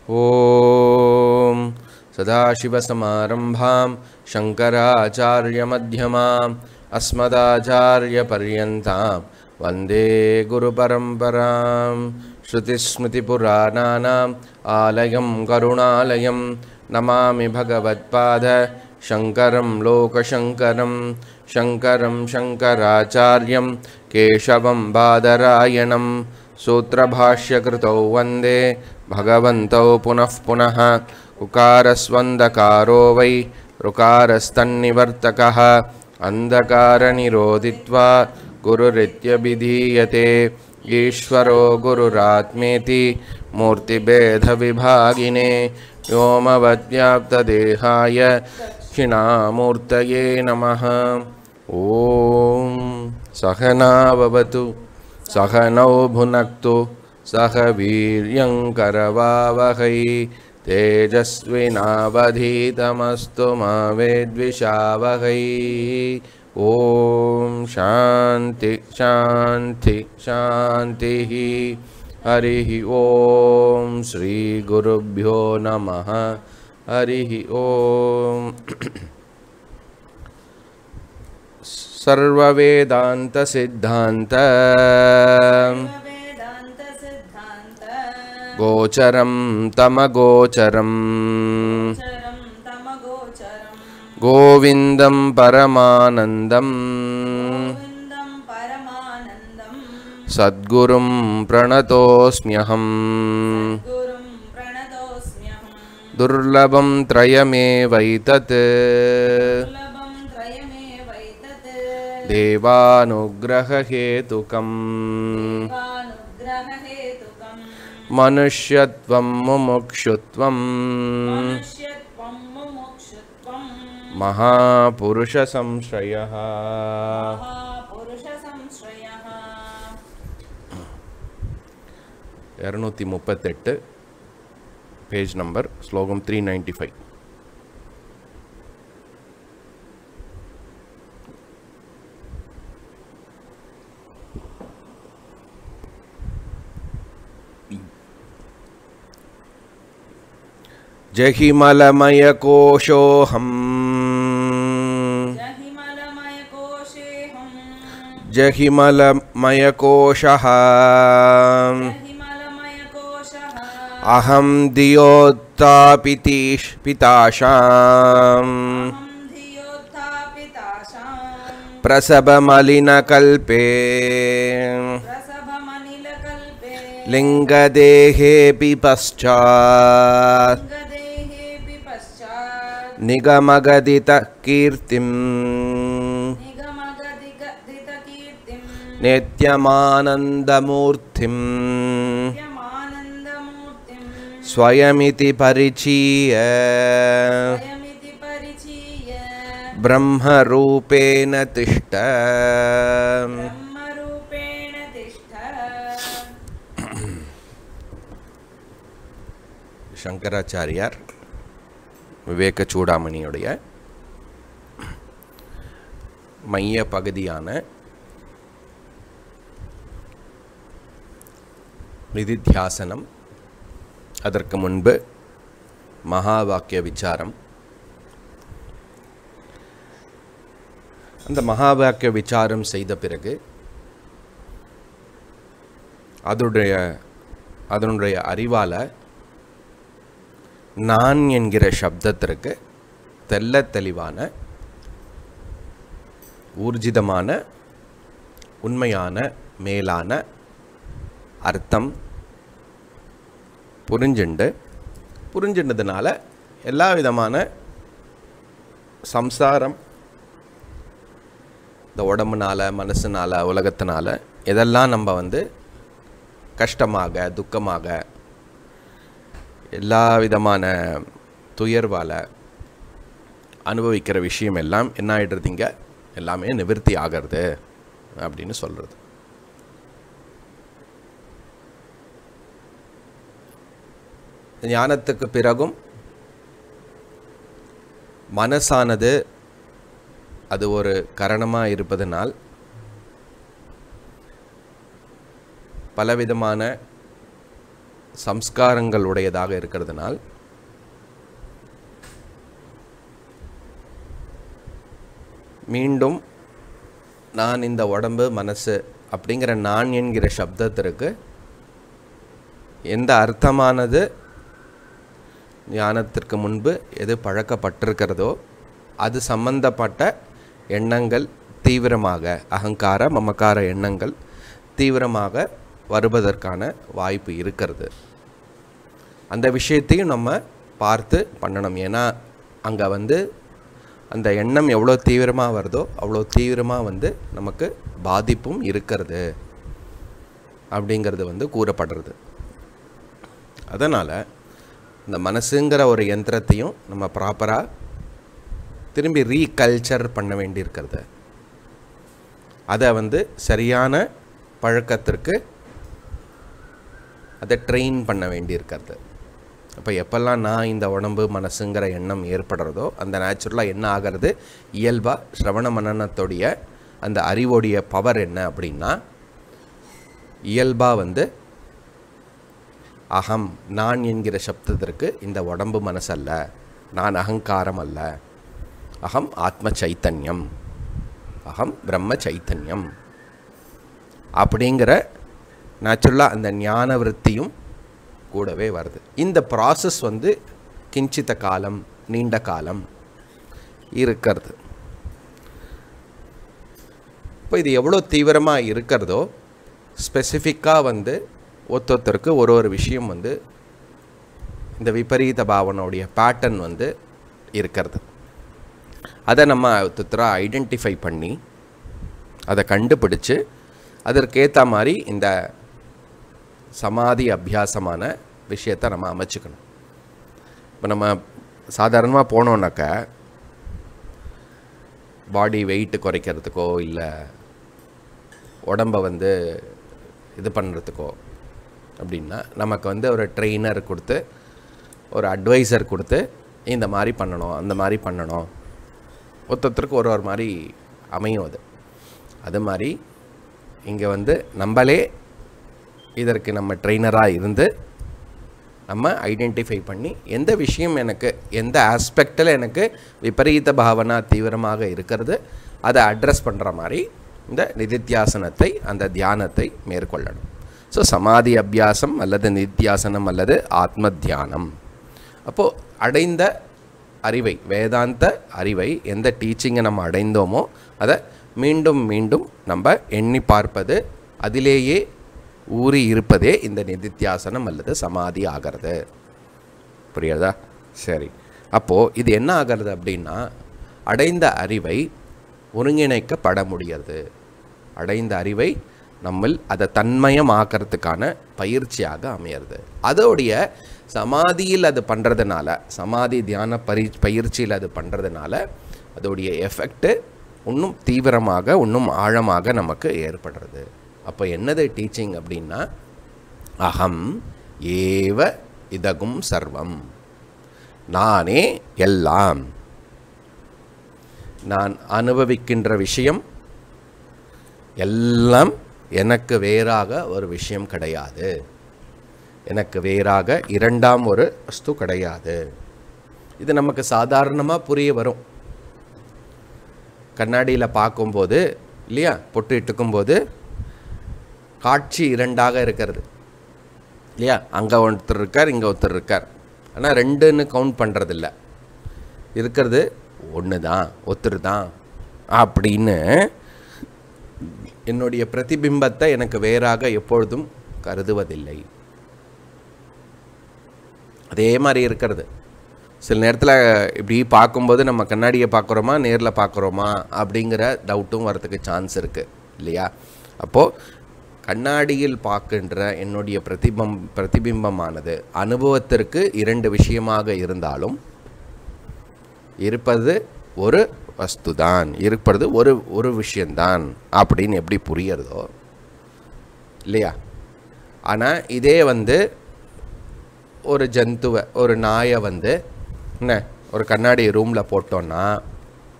ॐ सदाशिवसमारम्भां शङ्कराचार्यमध्यमाम् अस्मदाचार्यपर्यन्तां वन्दे गुरुपरम्परां श्रुतिस्मृतिपुराणानाम् आलयं करुणालयं नमामि भगवत्पाद शङ्करं लोकशङ्करं शङ्करं शङ्कराचार्यं केशवं बादरायणं सूत्रभाष्यकृतौ वन्दे भगवन्तौ पुनः पुनः उकारस्वन्दकारो वै ऋकारस्तन्निवर्तकः अन्धकारनिरोधित्वा गुरुरित्यभिधीयते ईश्वरो गुरुरात्मेति मूर्तिभेदविभागिने व्योमवद्व्याप्तदेहाय दक्षिणामूर्तये नमः ॐ सहनाववतु सहनौ भुनक्तु सह वीर्यङ्करवावहै तेजस्विनावधीतमस्तु मा वेद्विषावहै ॐ शान्ति शान्ति शान्तिः हरिः ॐ श्रीगुरुभ्यो नमः हरिः ॐ सर्ववेदान्तसिद्धान्त वेदान्त सिद्धान्त गोचरं तमगोचरम् चरं तमगोचरं गोविन्दं परमानन्दम् गोविन्दं परमानन्दं सद्गुरुं प्रणतोऽस्म्यहम् गुरुं प्रणतोऽस्म्यहं दुर्लभं त्रयमेवैतत् दुर्लभं त्रयमेवैतत् देवानुग्रहहेतुकम् देवानुग्ररहेतुकम् मनुष्यत्वं मुमुक्षुत्वम् मनुष्यत्वं मुमुक्षुत्वं महापुरुषसंश्रयः महापुरुषसंश्रयः இரநூத்தி முப்பத்தெட்டு பேஜ் நம்பர் ஸ்லோகம் த்ரீ நைன்டி ஃபைவ் जहिमलमयकोशोऽहम् जहिमलमयकोशेऽहं जहिमलमयकोशः जहिमलमयकोशः अहं धियोत्तापितीश् पिताशाम् अहं धियोत्थापिताशां प्रसभमलिनकल्पे प्रसभमनिलकल्पे लिङ्गदेहेऽपि पश्चात् लिङ्गदेहेऽपि पश्चात् निगमगदितः कीर्तिम् निगमगदिगदितकीर्तिं नित्यमानन्दमूर्तिम् नित्यमानन्दमूर्तिं स्वयमिति परिचीय स्वयमिति परिचीय ब्रह्मरूपेण तिष्ठ ब्रह्मरूपेण तिष्ठ சங்கராச்சாரியார் விவேக சூடாமணியுடைய மைய பகுதியான நிதித்தியாசனம் அதற்கு முன்பு மகா வாக்கிய விசாரம் அந்த மகா வாக்கிய விசாரம் செய்த பிறகு அதனுடைய அதனுடைய அறிவால நான் என்கிற சப்தத்திற்கு தெள்ளத் தெளிவான ஊர்ஜிதமான உண்மையான மேலான அர்த்தம் புரிஞ்சுண்டு புரிஞ்சுண்டதுனால எல்லா விதமான சம்சாரம் இந்த உடம்புனால மனசுனால உலகத்தினால எதெல்லாம் நம்ம வந்து கஷ்டமாக துக்கமாக எல்லா விதமான துயர்வால் அனுபவிக்கிற விஷயம் எல்லாம் என்ன ஆகிடுறதுங்க எல்லாமே நிவர்த்தி ஆகிறது அப்படின்னு சொல்கிறது ஞானத்துக்கு பிறகும் மனசானது அது ஒரு கரணமாக இருப்பதனால் பலவிதமான சம்ஸ்காரங்கள் உடையதாக இருக்கிறதுனால் மீண்டும் நான் இந்த உடம்பு மனசு அப்படிங்கிற நான் என்கிற சப்தத்திற்கு எந்த அர்த்தமானது ஞானத்திற்கு முன்பு எது பழக்கப்பட்டிருக்கிறதோ அது சம்பந்தப்பட்ட எண்ணங்கள் தீவிரமாக அகங்கார மமக்கார எண்ணங்கள் தீவிரமாக வருவதற்கான வாய்ப்பு இருக்கிறது அந்த விஷயத்தையும் நம்ம பார்த்து பண்ணணும் ஏன்னா அங்கே வந்து அந்த எண்ணம் எவ்வளோ தீவிரமாக வருதோ அவ்வளோ தீவிரமாக வந்து நமக்கு பாதிப்பும் இருக்கிறது அப்படிங்கிறது வந்து கூறப்படுறது அதனால் இந்த மனசுங்கிற ஒரு யந்திரத்தையும் நம்ம ப்ராப்பராக திரும்பி ரீகல்ச்சர் பண்ண வேண்டியிருக்கிறது அதை வந்து சரியான பழக்கத்திற்கு அதை ட்ரெயின் பண்ண வேண்டியிருக்கிறது அப்போ எப்பெல்லாம் நான் இந்த உடம்பு மனசுங்கிற எண்ணம் ஏற்படுறதோ அந்த நேச்சுரலாக என்ன ஆகிறது இயல்பாக ஸ்ரவண மனநத்துடைய அந்த அறிவோடைய பவர் என்ன அப்படின்னா இயல்பாக வந்து அகம் நான் என்கிற சப்தத்திற்கு இந்த உடம்பு மனசல்ல நான் அகங்காரம் அல்ல அகம் ஆத்ம சைத்தன்யம் அகம் பிரம்ம சைத்தன்யம் அப்படிங்கிற நேச்சுரலாக அந்த ஞான விருத்தியும் கூடவே வருது இந்த ப்ராசஸ் வந்து கிஞ்சித்த காலம் நீண்ட காலம் இருக்கிறது இப்போ இது எவ்வளோ தீவிரமாக இருக்கிறதோ ஸ்பெசிஃபிக்காக வந்து ஒருத்தொருத்தருக்கு ஒரு ஒரு விஷயம் வந்து இந்த விபரீத பாவனோடைய பேட்டர்ன் வந்து இருக்கிறது அதை நம்ம ஒருத்தராக ஐடென்டிஃபை பண்ணி அதை கண்டுபிடிச்சு அதற்கேற்ற மாதிரி இந்த சமாதி அபியாசமான விஷயத்தை நம்ம அமைச்சுக்கணும் இப்போ நம்ம சாதாரணமாக போனோன்னாக்க பாடி வெயிட்டு குறைக்கிறதுக்கோ இல்லை உடம்பை வந்து இது பண்ணுறதுக்கோ அப்படின்னா நமக்கு வந்து ஒரு ட்ரெயினர் கொடுத்து ஒரு அட்வைசர் கொடுத்து இந்த மாதிரி பண்ணணும் அந்த மாதிரி பண்ணணும் ஒருத்தருக்கு ஒரு ஒரு மாதிரி அமையும் அது அது மாதிரி இங்கே வந்து நம்மளே இதற்கு நம்ம ட்ரெயினராக இருந்து நம்ம ஐடென்டிஃபை பண்ணி எந்த விஷயம் எனக்கு எந்த ஆஸ்பெக்டில் எனக்கு விபரீத பாவனா தீவிரமாக இருக்கிறது அதை அட்ரஸ் பண்ணுற மாதிரி இந்த நிதித்தியாசனத்தை அந்த தியானத்தை மேற்கொள்ளணும் ஸோ சமாதி அபியாசம் அல்லது நித்தியாசனம் அல்லது ஆத்ம தியானம் அப்போது அடைந்த அறிவை வேதாந்த அறிவை எந்த டீச்சிங்கை நம்ம அடைந்தோமோ அதை மீண்டும் மீண்டும் நம்ம எண்ணி பார்ப்பது அதிலேயே ஊறி இருப்பதே இந்த நிதித்தியாசனம் அல்லது சமாதி ஆகிறது புரியுறதா சரி அப்போது இது என்ன ஆகிறது அப்படின்னா அடைந்த அறிவை ஒருங்கிணைக்கப்பட முடியாது அடைந்த அறிவை நம்மில் அதை தன்மயமாக்கிறதுக்கான பயிற்சியாக அமையிறது அதோடைய சமாதியில் அது பண்ணுறதுனால சமாதி தியான பரி பயிற்சியில் அது பண்ணுறதுனால அதோடைய எஃபெக்ட்டு இன்னும் தீவிரமாக இன்னும் ஆழமாக நமக்கு ஏற்படுறது அப்போ என்னது டீச்சிங் அப்படின்னா அகம் ஏவ இதகும் சர்வம் நானே எல்லாம் நான் அனுபவிக்கின்ற விஷயம் எல்லாம் எனக்கு வேறாக ஒரு விஷயம் கிடையாது எனக்கு வேறாக இரண்டாம் ஒரு வஸ்து கிடையாது இது நமக்கு சாதாரணமாக புரிய வரும் கண்ணாடியில் பார்க்கும்போது இல்லையா பொட்டு இட்டுக்கும்போது காட்சி இரண்டாக இருக்கிறது இல்லையா அங்கே ஒருத்தர் இருக்கார் இங்கே ஒருத்தர் இருக்கார் ஆனால் ரெண்டுன்னு கவுண்ட் பண்ணுறதில்ல இருக்கிறது ஒன்று தான் ஒருத்தர் தான் அப்படின்னு என்னுடைய பிரதிபிம்பத்தை எனக்கு வேறாக எப்பொழுதும் கருதுவதில்லை அதே மாதிரி இருக்கிறது சில நேரத்தில் இப்படி பார்க்கும்போது நம்ம கண்ணாடியை பார்க்குறோமா நேரில் பார்க்குறோமா அப்படிங்கிற டவுட்டும் வரதுக்கு சான்ஸ் இருக்குது இல்லையா அப்போது கண்ணாடியில் பார்க்கின்ற என்னுடைய பிரதிபம் பிரதிபிம்பமானது அனுபவத்திற்கு இரண்டு விஷயமாக இருந்தாலும் இருப்பது ஒரு வஸ்து தான் இருப்பது ஒரு ஒரு விஷயந்தான் அப்படின்னு எப்படி புரியறதோ இல்லையா ஆனால் இதே வந்து ஒரு ஜந்துவை ஒரு நாயை வந்து என்ன ஒரு கண்ணாடி ரூமில் போட்டோன்னா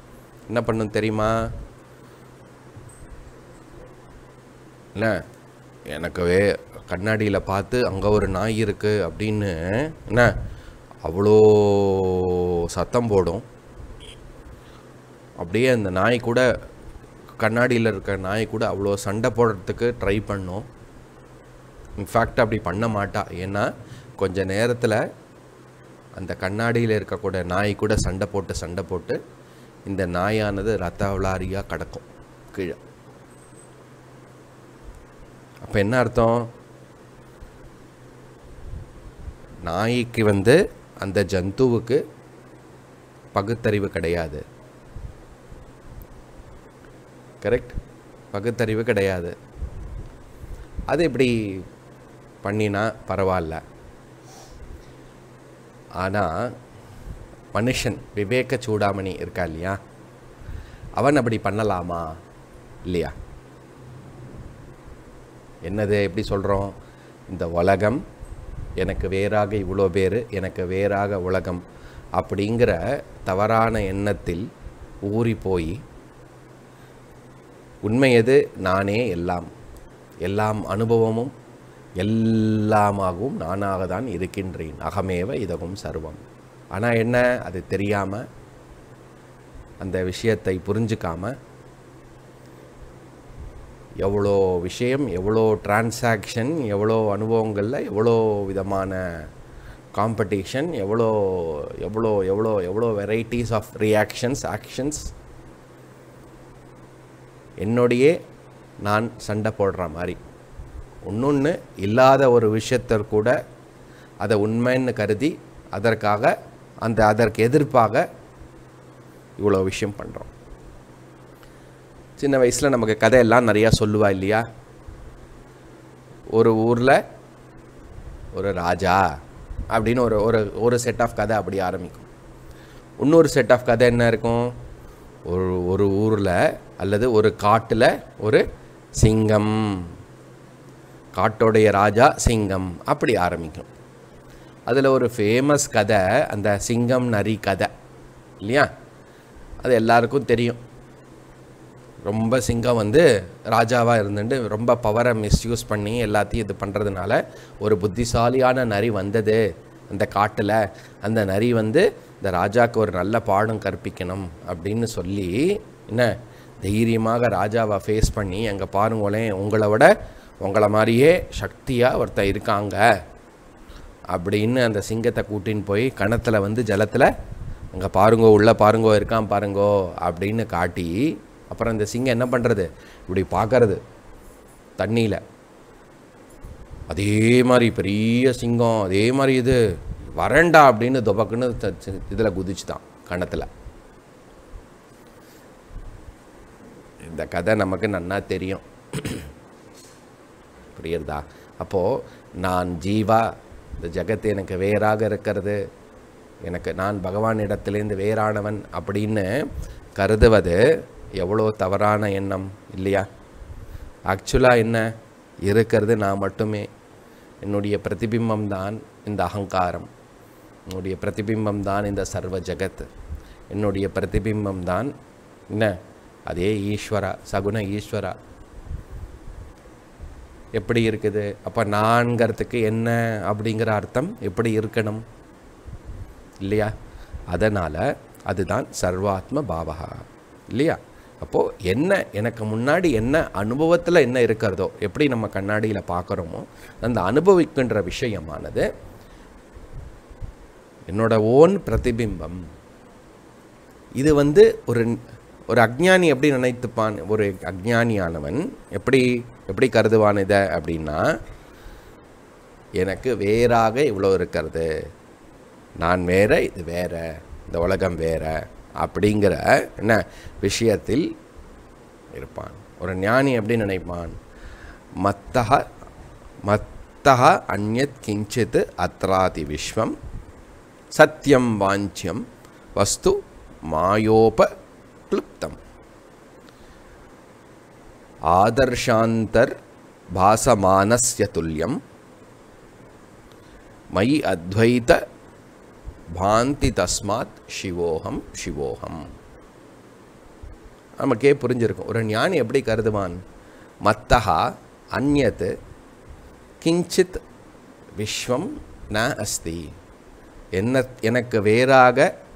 என்ன பண்ணும் தெரியுமா என்ன எனக்கு வே கண்ணாடியில் பார்த்து அங்கே ஒரு நாய் இருக்குது அப்படின்னு என்ன அவ்வளோ சத்தம் போடும் அப்படியே அந்த நாய் கூட கண்ணாடியில் இருக்க நாய் கூட அவ்வளோ சண்டை போடுறதுக்கு ட்ரை பண்ணும் இன்ஃபேக்ட் அப்படி பண்ண மாட்டா ஏன்னா கொஞ்ச நேரத்தில் அந்த கண்ணாடியில் இருக்கக்கூடிய நாய் கூட சண்டை போட்டு சண்டை போட்டு இந்த நாயானது ரத்த விளாரியாக கிடக்கும் கீழே அப்போ என்ன அர்த்தம் நாய்க்கு வந்து அந்த ஜந்துவுக்கு பகுத்தறிவு கிடையாது கரெக்ட் பகுத்தறிவு கிடையாது அது இப்படி பண்ணினா பரவாயில்ல ஆனால் மனுஷன் விவேக சூடாமணி இருக்கா இல்லையா அவன் அப்படி பண்ணலாமா இல்லையா என்னது எப்படி சொல்கிறோம் இந்த உலகம் எனக்கு வேறாக இவ்வளோ பேர் எனக்கு வேறாக உலகம் அப்படிங்கிற தவறான எண்ணத்தில் ஊறி போய் உண்மை எது நானே எல்லாம் எல்லாம் அனுபவமும் எல்லாமாகவும் நானாக தான் இருக்கின்றேன் அகமேவ இதகும் சர்வம் ஆனால் என்ன அது தெரியாமல் அந்த விஷயத்தை புரிஞ்சுக்காம எவ்வளோ விஷயம் எவ்வளோ டிரான்சாக்ஷன் எவ்வளோ அனுபவங்களில் எவ்வளோ விதமான காம்படிஷன் எவ்வளோ எவ்வளோ எவ்வளோ எவ்வளோ வெரைட்டிஸ் ஆஃப் ரியாக்ஷன்ஸ் ஆக்ஷன்ஸ் என்னோடையே நான் சண்டை போடுற மாதிரி ஒன்னொன்று இல்லாத ஒரு விஷயத்தர் கூட அதை உண்மைன்னு கருதி அதற்காக அந்த அதற்கு எதிர்ப்பாக இவ்வளோ விஷயம் பண்ணுறோம் சின்ன வயசில் நமக்கு கதையெல்லாம் நிறையா சொல்லுவா இல்லையா ஒரு ஊரில் ஒரு ராஜா அப்படின்னு ஒரு ஒரு ஒரு செட் ஆஃப் கதை அப்படி ஆரம்பிக்கும் இன்னொரு செட் ஆஃப் கதை என்ன இருக்கும் ஒரு ஒரு ஊரில் அல்லது ஒரு காட்டில் ஒரு சிங்கம் காட்டோடைய ராஜா சிங்கம் அப்படி ஆரம்பிக்கும் அதில் ஒரு ஃபேமஸ் கதை அந்த சிங்கம் நரி கதை இல்லையா அது எல்லாருக்கும் தெரியும் ரொம்ப சிங்கம் வந்து ராஜாவாக இருந்துட்டு ரொம்ப பவரை மிஸ்யூஸ் பண்ணி எல்லாத்தையும் இது பண்ணுறதுனால ஒரு புத்திசாலியான நரி வந்தது அந்த காட்டில் அந்த நரி வந்து இந்த ராஜாவுக்கு ஒரு நல்ல பாடம் கற்பிக்கணும் அப்படின்னு சொல்லி என்ன தைரியமாக ராஜாவை ஃபேஸ் பண்ணி அங்கே பாருங்களேன் உங்களை விட உங்களை மாதிரியே சக்தியாக ஒருத்தன் இருக்காங்க அப்படின்னு அந்த சிங்கத்தை கூட்டின்னு போய் கணத்தில் வந்து ஜலத்தில் அங்கே பாருங்கோ உள்ளே பாருங்கோ இருக்கான் பாருங்கோ அப்படின்னு காட்டி அப்புறம் இந்த சிங்கம் என்ன பண்ணுறது இப்படி பார்க்கறது தண்ணியில் அதே மாதிரி பெரிய சிங்கம் அதே மாதிரி இது வரண்டா அப்படின்னு துபக்குன்னு இதில் குதிச்சுதான் கணத்தில் இந்த கதை நமக்கு நன்னா தெரியும் புரியுறதா அப்போது நான் ஜீவா இந்த ஜெகத்து எனக்கு வேறாக இருக்கிறது எனக்கு நான் பகவான் இடத்துலேருந்து வேறானவன் அப்படின்னு கருதுவது எவ்வளோ தவறான எண்ணம் இல்லையா ஆக்சுவலாக என்ன இருக்கிறது நான் மட்டுமே என்னுடைய பிரதிபிம்பம் தான் இந்த அகங்காரம் என்னுடைய பிரதிபிம்பம் தான் இந்த சர்வ ஜெகத் என்னுடைய பிரதிபிம்பம் தான் என்ன அதே ஈஸ்வரா சகுண ஈஸ்வரா எப்படி இருக்குது அப்போ நான்கிறதுக்கு என்ன அப்படிங்கிற அர்த்தம் எப்படி இருக்கணும் இல்லையா அதனால் அதுதான் சர்வாத்ம பாவகா இல்லையா அப்போது என்ன எனக்கு முன்னாடி என்ன அனுபவத்தில் என்ன இருக்கிறதோ எப்படி நம்ம கண்ணாடியில் பார்க்குறோமோ அந்த அனுபவிக்கின்ற விஷயமானது என்னோட ஓன் பிரதிபிம்பம் இது வந்து ஒரு ஒரு அஜ்ஞானி எப்படி நினைத்துப்பான் ஒரு அஜ்ஞானியானவன் எப்படி எப்படி கருதுவான் இதை அப்படின்னா எனக்கு வேறாக இவ்வளோ இருக்கிறது நான் வேற இது வேற இந்த உலகம் வேற அப்படிங்கிற என்ன விஷயத்தில் இருப்பான் ஒரு ஞானி எப்படி நினைப்பான் மத்தக மத்தக அந்யத் கிஞ்சித் அத்ராதி விஸ்வம் சத்தியம் வாஞ்சியம் வஸ்து மாயோப क्लुप्तम् आदर्शान्तर् भासमानस्य तुल्यं मयि अद्वैत भान्ति தஸ்மாத் சிவோகம் சிவோகம் நமக்கே புரிஞ்சிருக்கும் ஒரு ஞானி எப்படி கருதுவான் மத்தகா அந்யத் கிஞ்சித் விஸ்வம் ந அஸ்தி என்ன எனக்கு வேறாக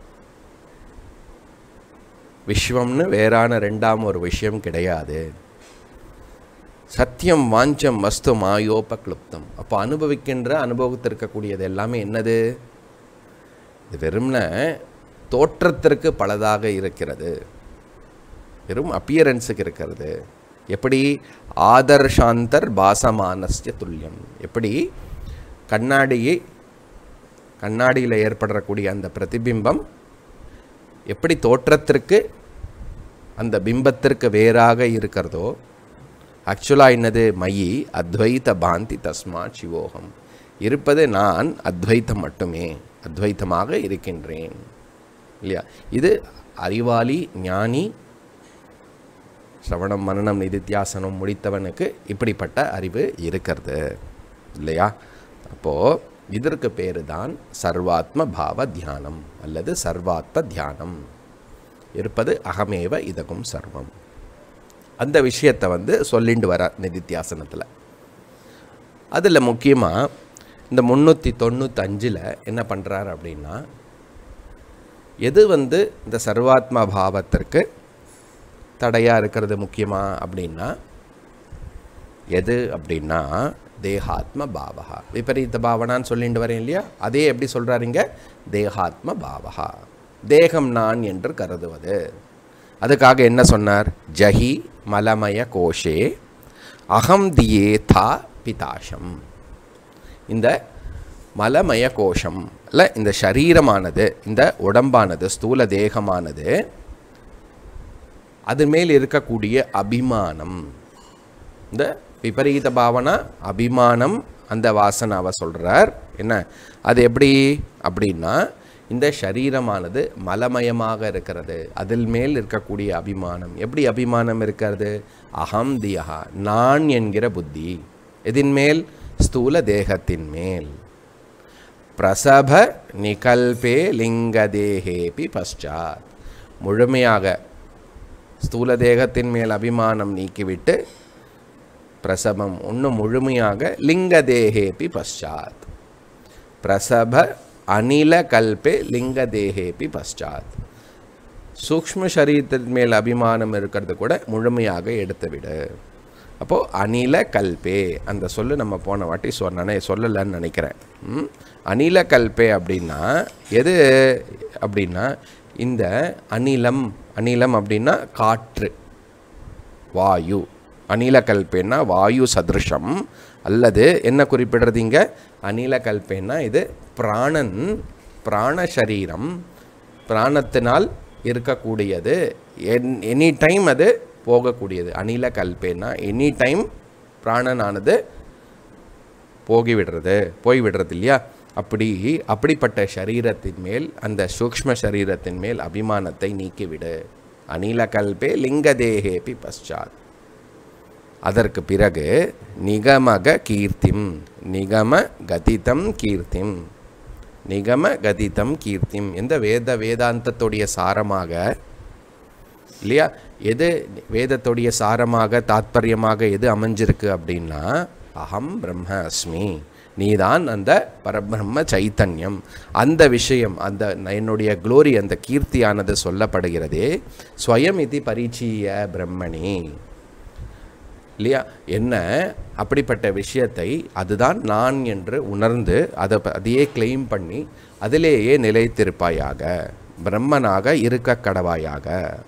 விஸ்வம்னு வேறான ரெண்டாம் ஒரு விஷயம் கிடையாது சத்தியம் வாஞ்சம் வஸ்து மாயோபக்ளுப்தம் அப்போ அனுபவிக்கின்ற அனுபவத்திற்கக்கூடியது எல்லாமே என்னது இது வெறும்ன தோற்றத்திற்கு பலதாக இருக்கிறது வெறும் அப்பியரன்ஸுக்கு இருக்கிறது எப்படி ஆதர்ஷாந்தர் பாசமானஸ்ய துல்லியம் எப்படி கண்ணாடியை கண்ணாடியில் ஏற்படக்கூடிய அந்த பிரதிபிம்பம் எப்படி தோற்றத்திற்கு அந்த பிம்பத்திற்கு வேறாக இருக்கிறதோ ஆக்சுவலாக என்னது மயி அத்வைத பாந்தி தஸ்மாத் சிவோகம் இருப்பது நான் அத்வைத்தம் மட்டுமே அத்வைத்தமாக இருக்கின்றேன் இல்லையா இது அறிவாளி ஞானி சிரவணம் மனனம் நிதித்தியாசனம் முடித்தவனுக்கு இப்படிப்பட்ட அறிவு இருக்கிறது இல்லையா அப்போது இதற்கு பேர் தான் சர்வாத்ம பாவ தியானம் அல்லது சர்வாத்ம தியானம் இருப்பது அகமேவ இதகும் சர்வம் அந்த விஷயத்தை வந்து சொல்லிண்டு வர நிதித்தியாசனத்தில் அதில் முக்கியமாக இந்த முந்நூற்றி தொண்ணூத்தஞ்சில் என்ன பண்ணுறாரு அப்படின்னா எது வந்து இந்த சர்வாத்மா பாவத்திற்கு தடையாக இருக்கிறது முக்கியமாக அப்படின்னா எது அப்படின்னா தேகாத்ம பாவகா விபரீத பாவனான்னு சொல்லிட்டு வரேன் இல்லையா அதே எப்படி சொல்கிறாருங்க தேகாத்ம பாவகா தேகம் நான் என்று கருதுவது அதுக்காக என்ன சொன்னார் ஜஹி மலமய கோஷே அகம் தியே தா பிதாஷம் இந்த மலமய கோஷம் இல்லை இந்த சரீரமானது இந்த உடம்பானது ஸ்தூல தேகமானது அது மேல் இருக்கக்கூடிய அபிமானம் இந்த விபரீத பாவனா அபிமானம் அந்த வாசனாவை சொல்கிறார் என்ன அது எப்படி அப்படின்னா இந்த சரீரமானது மலமயமாக இருக்கிறது அதில் மேல் இருக்கக்கூடிய அபிமானம் எப்படி அபிமானம் இருக்கிறது அகம் தியகா நான் என்கிற புத்தி எதின் மேல் ஸ்தூல தேகத்தின் மேல் பிரசப நிகல்பே லிங்க தேகேபி பశ్చాத் முழுமையாக ஸ்தூல தேகத்தின் மேல் அபிமானம் நீக்கிவிட்டு பிரசவம் இன்னும் முழுமையாக லிங்க தேகேபி பశ్చాத் பிரசப அனில கல்பே லிங்க தேகேபி பశ్చాத் சூக்ஷ்ம சரீரத்தின் மேல் அபிமானம் இருக்கிறது கூட முழுமையாக எடுத்துவிடு அப்போது அனில கல்பே அந்த சொல்லு நம்ம போன வாட்டி சொன்னே சொல்லலைன்னு நினைக்கிறேன் ம்? அனில கல்பே அப்படின்னா எது அப்படின்னா இந்த அனிலம் அனிலம் அப்படின்னா காற்று வாயு அனில கல்பேன்னா வாயு சதிருஷம் அல்லது என்ன குறிப்பிடுறது இங்க அனில கல்பேன்னா இது பிராணன் பிராண சரீரம் பிராணத்தினால் இருக்கக்கூடியது என் எனி டைம் அது போகக்கூடியது அனில கல்பேன்னா எனி டைம் பிராணனானது போகிவிடுறது போய்விடுறது இல்லையா அப்படி அப்படிப்பட்ட சரீரத்தின் மேல் அந்த சூக்ஷ்ம சரீரத்தின் மேல் அபிமானத்தை நீக்கிவிடு அனில கல்பே லிங்க தேகேபி பశ్చాத் அதற்கு பிறகு நிகமக கீர்த்திம் நிகம கதிதம் கீர்த்திம் நிகம கதிதம் கீர்த்திம் எந்த வேத வேதாந்தத்துடைய சாரமாக இல்லையா எது வேதத்துடைய சாரமாக தாத்பரியமாக எது அமைஞ்சிருக்கு அப்படின்னா அகம் பிரம்ம அஸ்மி நீதான் அந்த பரபிரம்ம சைத்தன்யம் அந்த விஷயம் அந்த என்னுடைய குளோரி அந்த கீர்த்தியானது சொல்லப்படுகிறதே ஸ்வயம் இது பரிச்சீய பிரம்மணி இல்லையா என்ன அப்படிப்பட்ட விஷயத்தை அதுதான் நான் என்று உணர்ந்து அதை ப- அதையே கிளைம் பண்ணி அதிலேயே நிலைத்திருப்பாயாக பிரம்மனாக இருக்க கடவாயாக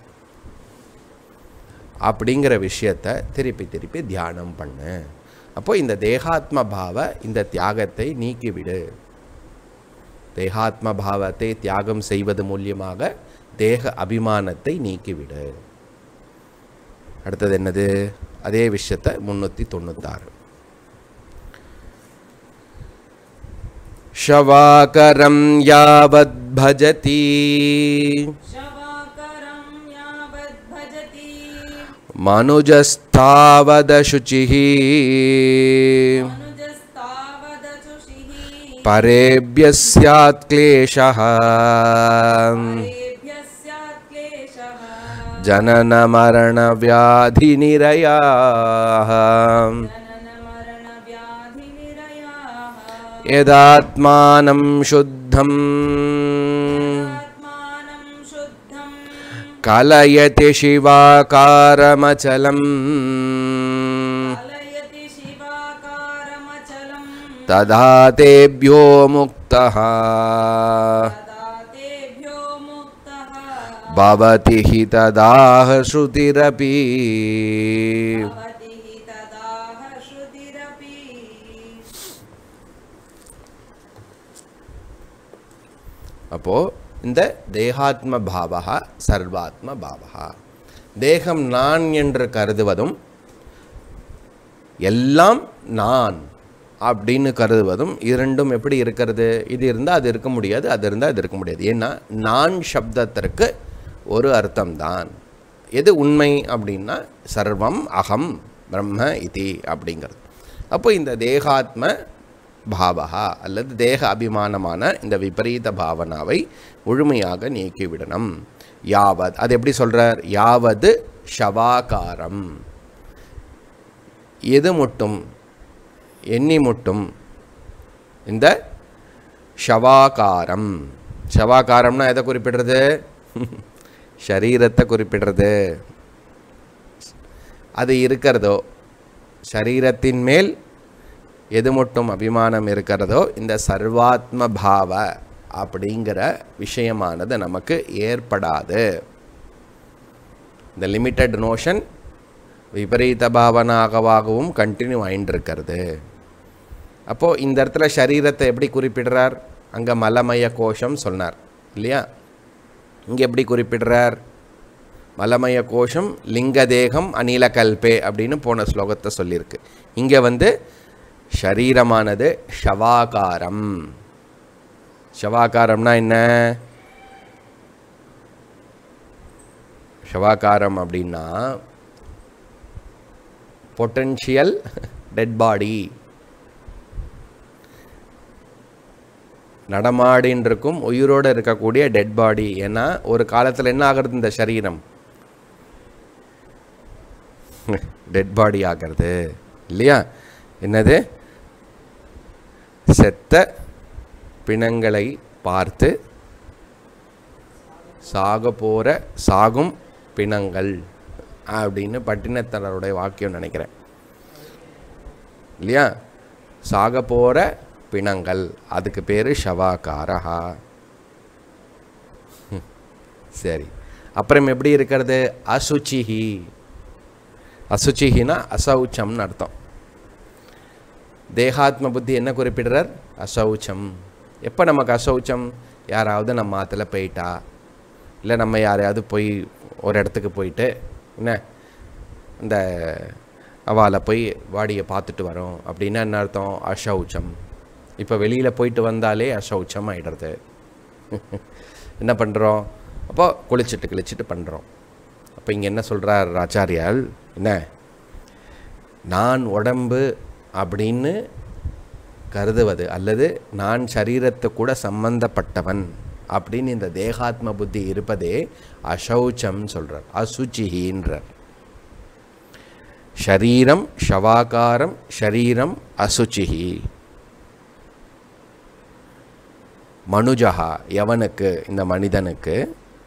அப்படிங்கிற விஷயத்தை திருப்பி திருப்பி தியானம் பண்ணு அப்போ இந்த தேகாத்ம பாவ இந்த தியாகத்தை நீக்கிவிடு தேகாத்ம பாவத்தை தியாகம் செய்வது மூலியமாக தேக அபிமானத்தை நீக்கிவிடு அடுத்தது என்னது அதே விஷயத்தை முன்னூற்றி தொண்ணூத்தாறு शवाकरं यावद् भजति शवाकरं यावद्भजति मनुजस्तावदशुचिः मनुजस्तावदचुषिः परेभ्यः स्यात् क्लेशः परेभ्यः स्यात् क्लेशः जननमरणव्याधिनिरयाः जननमरणव्याधिनिरयाः यदात्मानं शुद्धम् आत्मानं शुद्धं कलयति शिवाकारमचलम् कलयति शिवाकारमचलं तदा तेभ्यो मुक्तः तदा तेभ्यो मुक्तः भवति हि तदाह श्रुतिरपि भवति हि तदाह श्रुतिरपि அப்போது இந்த தேகாத்ம பாவகா சர்வாத்ம பாவகா தேகம் நான் என்று கருதுவதும் எல்லாம் நான் அப்படின்னு கருதுவதும் இரண்டும் எப்படி இருக்கிறது இது இருந்தால் அது இருக்க முடியாது அது இருந்தால் அது இருக்க முடியாது ஏன்னா நான் சப்தத்திற்கு ஒரு அர்த்தம்தான் எது உண்மை அப்படின்னா சர்வம் அகம் பிரம்ம இதி அப்படிங்கிறது அப்போ இந்த தேகாத்ம பாவகா அல்லது தேக அபிமானமான இந்த விபரீத பாவனாவை முழுமையாக நீக்கிவிடணும் யாவத் அது எப்படி சொல்றார் யாவது ஷவாகாரம் எது முட்டும் எண்ணி முட்டும் இந்த ஷவாகாரம் ஷவாகாரம்னா எதை குறிப்பிடுறது ஷரீரத்தை குறிப்பிடுறது அது இருக்கிறதோ சரீரத்தின் மேல் எது மட்டும் அபிமானம் இருக்கிறதோ இந்த சர்வாத்ம பாவ அப்படிங்கிற விஷயமானது நமக்கு ஏற்படாது இந்த லிமிட்டட் நோஷன் விபரீத பாவனாகவாகவும் கண்டினியூ ஆயின்னு இருக்கிறது அப்போது இந்த இடத்துல சரீரத்தை எப்படி குறிப்பிடுறார் அங்கே மலமய கோஷம் சொன்னார் இல்லையா இங்கே எப்படி குறிப்பிடுறார் மலமய கோஷம் லிங்க தேகம் அனில கல்பே அப்படின்னு போன ஸ்லோகத்தை சொல்லியிருக்கு இங்கே வந்து ஷரீரமானது ஷவாகாரம் ஷவாகாரம்னா என்ன ஷவாகாரம் அப்படின்னா பொட்டன்ஷியல் டெட் பாடி நடமாடின்னு இருக்கும் உயிரோடு இருக்கக்கூடிய டெட் பாடி ஏன்னா ஒரு காலத்தில் என்ன ஆகிறது இந்த சரீரம் டெட் பாடி ஆகிறது இல்லையா என்னது செத்த பிணங்களை பார்த்து சாக போகிற சாகும் பிணங்கள் அப்படின்னு பட்டினத்தரருடைய வாக்கியம் நினைக்கிறேன் இல்லையா சாக போகிற பிணங்கள் அதுக்கு பேர் ஷவாகாரஹா ம், சரி அப்புறம் எப்படி இருக்கிறது அசுச்சிஹி அசுச்சிஹினா அசௌச்சம்னு அர்த்தம் தேகாத்ம புத்தி என்ன குறிப்பிடுறார் அசௌச்சம் எப்போ நமக்கு அசௌச்சம் யாராவது நம்ம ஆற்றுல போயிட்டா இல்லை நம்ம யாரையாவது போய் ஒரு இடத்துக்கு போயிட்டு என்ன இந்த அவால போய் வாடியை பார்த்துட்டு வரோம் அப்படின்னா என்ன அர்த்தம் அசௌச்சம் இப்போ வெளியில் போயிட்டு வந்தாலே அசௌச்சம் ஆயிடுறது என்ன பண்ணுறோம் அப்போ குளிச்சுட்டு கிழிச்சிட்டு பண்ணுறோம் அப்போ இங்கே என்ன சொல்கிறார் ஆச்சாரியால் என்ன நான் உடம்பு அப்படின்னு கருதுவது அல்லது நான் சரீரத்து கூட சம்பந்தப்பட்டவன் அப்படின்னு இந்த தேகாத்ம புத்தி இருப்பதே அசௌச்சம் சொல்கிறார் அசுச்சிஹின்றார் ஷரீரம் ஷவாகாரம் ஷரீரம் அசுச்சிஹி மனுஜகா எவனுக்கு இந்த மனிதனுக்கு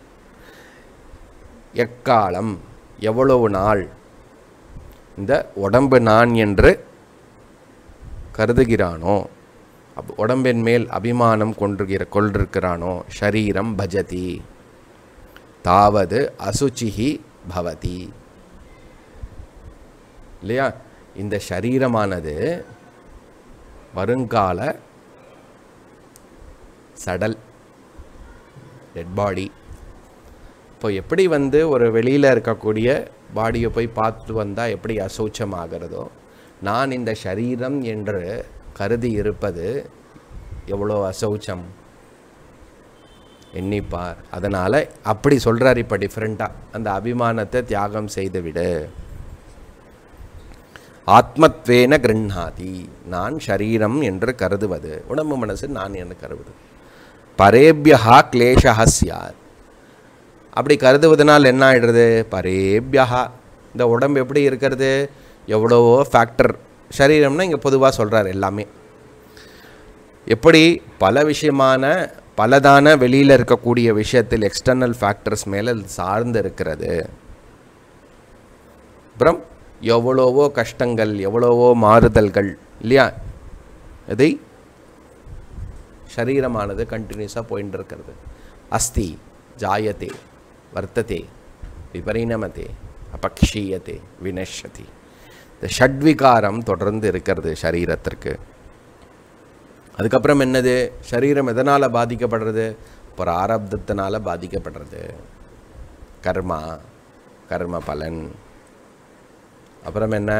எக்காலம் எவ்வளவு நாள் இந்த உடம்பு நான் என்று கருதுகிறானோ அப் உடம்பின் மேல் அபிமானம் கொன்றுகிற கொண்டிருக்கிறானோ ஷரீரம் பஜதி தாவது அசுச்சிஹி பவதி இல்லையா இந்த ஷரீரமானது வருங்கால சடல் டெட் பாடி இப்போ எப்படி வந்து ஒரு வெளியில் இருக்கக்கூடிய பாடியை போய் பார்த்து வந்தால் எப்படி அசௌச்சம் ஆகிறதோ நான் இந்த ஷரீரம் என்று கருதி இருப்பது எவ்வளோ அசௌச்சம் எண்ணிப்பார் அதனால் அப்படி சொல்கிறார் இப்போ டிஃப்ரெண்ட்டாக அந்த அபிமானத்தை தியாகம் செய்து விடு ஆத்மத்வேன கிருண்ணாதி நான் ஷரீரம் என்று கருதுவது உடம்பு மனசு நான் என்று கருதுவது பரேபியா கிளேஷா சியாத் அப்படி கருதுவதனால் என்ன ஆயிடுறது பரேபியா இந்த உடம்பு எப்படி இருக்கிறது எவ்வளவோ ஃபேக்டர் சரீரம்னா இங்கே பொதுவாக சொல்கிறார் எல்லாமே எப்படி பல விஷயமான பலதான வெளியில் இருக்கக்கூடிய விஷயத்தில் எக்ஸ்டர்னல் ஃபேக்டர்ஸ் மேலே அது சார்ந்து இருக்கிறது அப்புறம் எவ்வளவோ கஷ்டங்கள் எவ்வளவோ மாறுதல்கள் இல்லையா இதை சரீரமானது கண்டினியூஸாக போயின்னு இருக்கிறது அஸ்தி ஜாயத்தே வர்த்ததே விபரிணமத்தே அபக்ஷீயத்தே வினஷதி இந்த ஷட்விகாரம் தொடர்ந்து இருக்கிறது சரீரத்திற்கு அதுக்கப்புறம் என்னது சரீரம் எதனால் பாதிக்கப்படுறது பிராரப்தத்தினால பாதிக்கப்படுறது கர்மா கர்ம பலன் அப்புறம் என்ன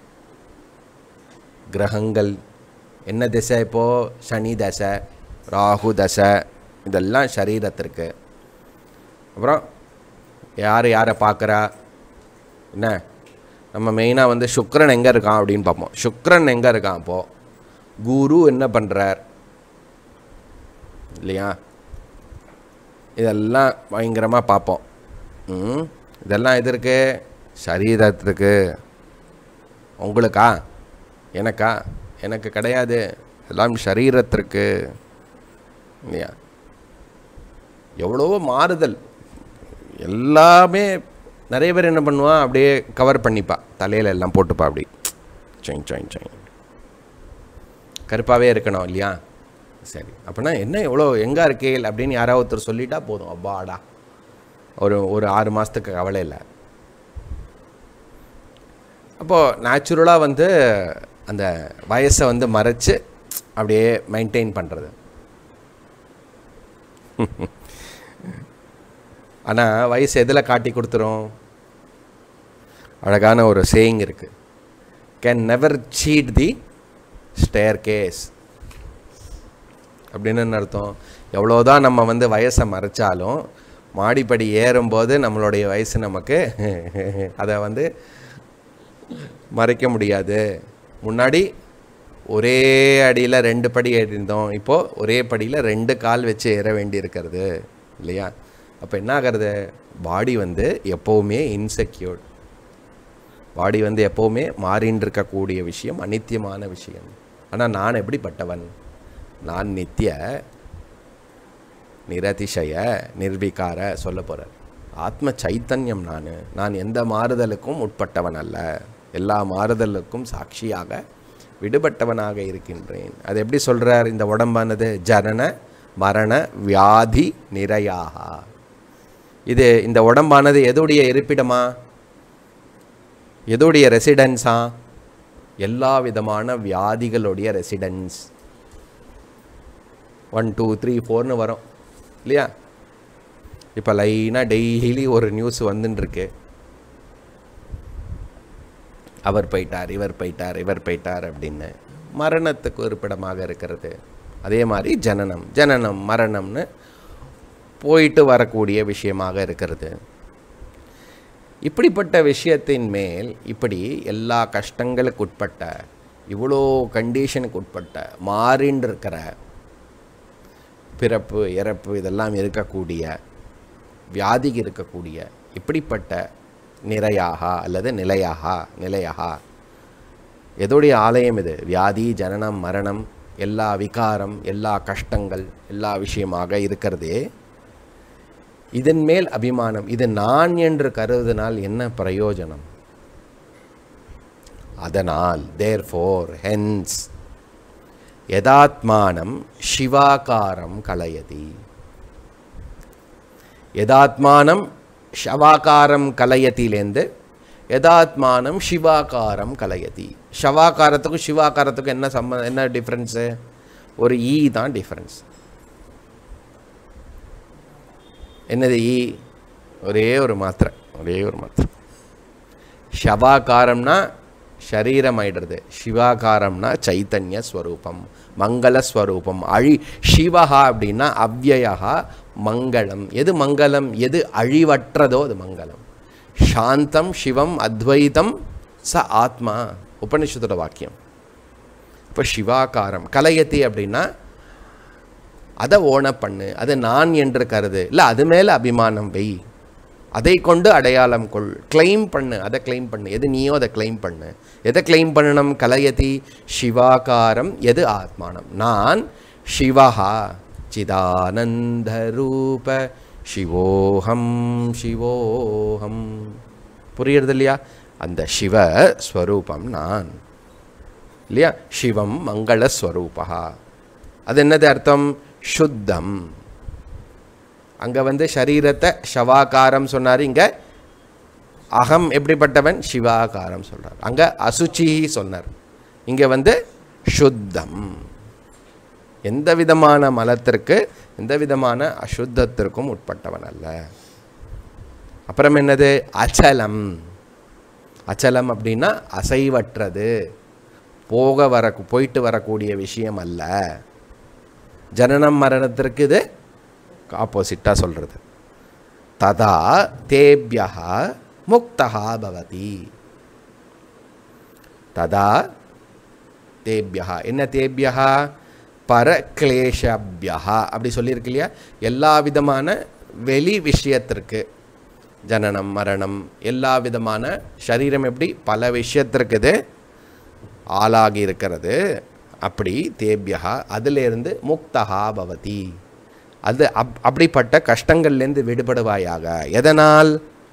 கிரகங்கள் என்ன திசை இப்போது சனி தசை ராகு தசை இதெல்லாம் சரீரத்திற்கு அப்புறம் யார் யாரை பார்க்குறா என்ன நம்ம மெயினாக வந்து சுக்கிரன் எங்கே இருக்கான் அப்படின்னு பார்ப்போம் சுக்கிரன் எங்கே இருக்கான் அப்போது குரு என்ன பண்ணுறார் இல்லையா இதெல்லாம் பயங்கரமாக பார்ப்போம் ம் இதெல்லாம் எது இருக்கு சரீரத்துக்கு உங்களுக்கா எனக்கா எனக்கு கிடையாது எல்லாம் சரீரத்திற்கு இல்லையா எவ்வளவோ மாறுதல் எல்லாமே நிறைய பேர் என்ன பண்ணுவான் அப்படியே கவர் பண்ணிப்பா தலையில் எல்லாம் போட்டுப்பா அப்படி சொயின் சொயின் சொயின் கருப்பாகவே இருக்கணும் இல்லையா சரி அப்படின்னா என்ன எவ்வளோ எங்கே இருக்கேல் அப்படின்னு யாராவது ஒருத்தர் சொல்லிட்டா போதும் அப்பாடா ஒரு ஒரு ஆறு மாதத்துக்கு கவலை இல்லை அப்போது நேச்சுரலாக வந்து அந்த வயசை வந்து மறைச்சு அப்படியே மெயின்டைன் பண்ணுறது ஆனால் வயசு எதில் காட்டி கொடுத்துரும் அழகான ஒரு சேயிங் இருக்குது can never seat the staircase அப்படின்னு என்ன அர்த்தம் எவ்வளோதான் நம்ம வந்து வயசை மறைச்சாலும் மாடிப்படி ஏறும்போது நம்மளுடைய வயசு நமக்கு அதை வந்து மறைக்க முடியாது முன்னாடி ஒரே அடியில் ரெண்டு படி ஏறியிருந்தோம் இப்போது ஒரே படியில் ரெண்டு கால் வச்சு ஏற வேண்டி இருக்கிறது இல்லையா அப்போ என்ன ஆகிறது பாடி வந்து எப்போவுமே இன்செக்யூர்ட் பாடி வந்து எப்போவுமே மாறின்னு இருக்கக்கூடிய விஷயம் அனித்தியமான விஷயம் ஆனால் நான் எப்படிப்பட்டவன் நான் நித்திய நிரதிசய நிர்விகார சொல்ல போகிறார் ஆத்ம சைத்தன்யம் நான் நான் எந்த மாறுதலுக்கும் உட்பட்டவன் அல்ல எல்லா மாறுதலுக்கும் சாட்சியாக விடுபட்டவனாக இருக்கின்றேன் அது எப்படி சொல்கிறார் இந்த உடம்பானது ஜனன மரண வியாதி நிறையாக இது இந்த உடம்பானது எதுடைய இருப்பிடமா எதுடைய ரெசிடென்ஸா எல்லா விதமான வியாதிகளுடைய ரெசிடென்ஸ் ஒன் டூ த்ரீ ஃபோர்னு வரும் இல்லையா இப்போ லைனாக டெய்லி ஒரு நியூஸ் வந்துட்டுருக்கு அவர் போயிட்டார் இவர் போயிட்டார் இவர் போயிட்டார் அப்படின்னு மரணத்துக்கு இருப்பிடமாக இருக்கிறது அதே மாதிரி ஜனனம் ஜனனம் மரணம்னு போயிட்டு வரக்கூடிய விஷயமாக இருக்கிறது இப்படிப்பட்ட விஷயத்தின் மேல் இப்படி எல்லா கஷ்டங்களுக்கு உட்பட்ட இவ்வளோ கண்டிஷனுக்கு உட்பட்ட மாறின்னு இருக்கிற பிறப்பு இறப்பு இதெல்லாம் இருக்கக்கூடிய வியாதிக்கு இருக்கக்கூடிய இப்படிப்பட்ட நிறையாக அல்லது நிலையாக நிலையாக எதோடைய ஆலயம் இது வியாதி ஜனனம் மரணம் எல்லா விகாரம் எல்லா கஷ்டங்கள் எல்லா விஷயமாக இருக்கிறதே இதன் மேல் அபிமானம் இது நான் என்று கருதினால் என்ன பிரயோஜனம் அதனால் தேர் ஃபோர் ஹென்ஸ் யதாத்மானம் சிவாகாரம் கலயதி யதாத்மானம் ஷவாகாரம் கலயத்திலேருந்து யதாத்மானம் சிவாகாரம் கலயதி ஷவாகாரத்துக்கும் சிவாகாரத்துக்கும் என்ன சம்ம என்ன டிஃப்ரென்ஸு ஒரு ஈ தான் டிஃப்ரென்ஸ் என்னது ஈ ஒரே ஒரு மாத்திரை ஒரே ஒரு மாத்திரை ஷவாகாரம்னா ஷரீரம் ஆயிடுறது சிவாகாரம்னா சைத்தன்ய ஸ்வரூபம் மங்கள ஸ்வரூபம் அழி சிவஹா அப்படின்னா அவ்யயா மங்களம் எது மங்களம் எது அழிவற்றதோ அது மங்களம் சாந்தம் சிவம் அத்வைதம் ச ஆத்மா உபனிஷத்தோட வாக்கியம் இப்போ சிவாகாரம் கலையத்தி அப்படின்னா அதை ஓன பண்ணு அதை நான் என்று கருது இல்லை அது மேலே அபிமானம் வை அதை கொண்டு அடையாளம் கொள் கிளைம் பண்ணு அதை கிளைம் பண்ணு எது நீயோ அதை கிளைம் பண்ணு எதை கிளைம் பண்ணணும் கலையதி சிவாகாரம் எது ஆத்மானம் நான் சிவஹா சிதானந்தரூப சிவோஹம் சிவோஹம் புரியுறது இல்லையா அந்த சிவ ஸ்வரூபம் நான் இல்லையா சிவம் மங்களஸ்வரூபா அது என்னது அர்த்தம் சுத்தம் அங்கே வந்து சரீரத்தை ஷவாகாரம் சொன்னார் இங்கே அகம் எப்படிப்பட்டவன் சிவாகாரம் சொல்றார் அங்கே அசுச்சி சொன்னார் இங்கே வந்து சுத்தம் எந்த விதமான மலத்திற்கு எந்த விதமான அசுத்தத்திற்கும் உட்பட்டவன் அல்ல அப்புறம் என்னது அச்சலம் அச்சலம் அப்படின்னா அசைவற்றது போக வர போயிட்டு வரக்கூடிய விஷயம் அல்ல ஜனனம் மரணத்திற்கு இது ஆப்போசிட்டாக சொல்கிறது ததா தேபியா முக்தா பவதி ததா தேபியா என்ன தேபியா பரக்லேஷபியா அப்படி சொல்லியிருக்கு இல்லையா எல்லா விதமான வெளி விஷயத்திற்கு ஜனனம் மரணம் எல்லா விதமான சரீரம் எப்படி பல விஷயத்திற்கு இது ஆளாகி இருக்கிறது அப்படி தேபியா அதிலிருந்து முக்தகா பவதி அது அப் அப்படிப்பட்ட கஷ்டங்கள்லேருந்து விடுபடுவாயாக எதனால்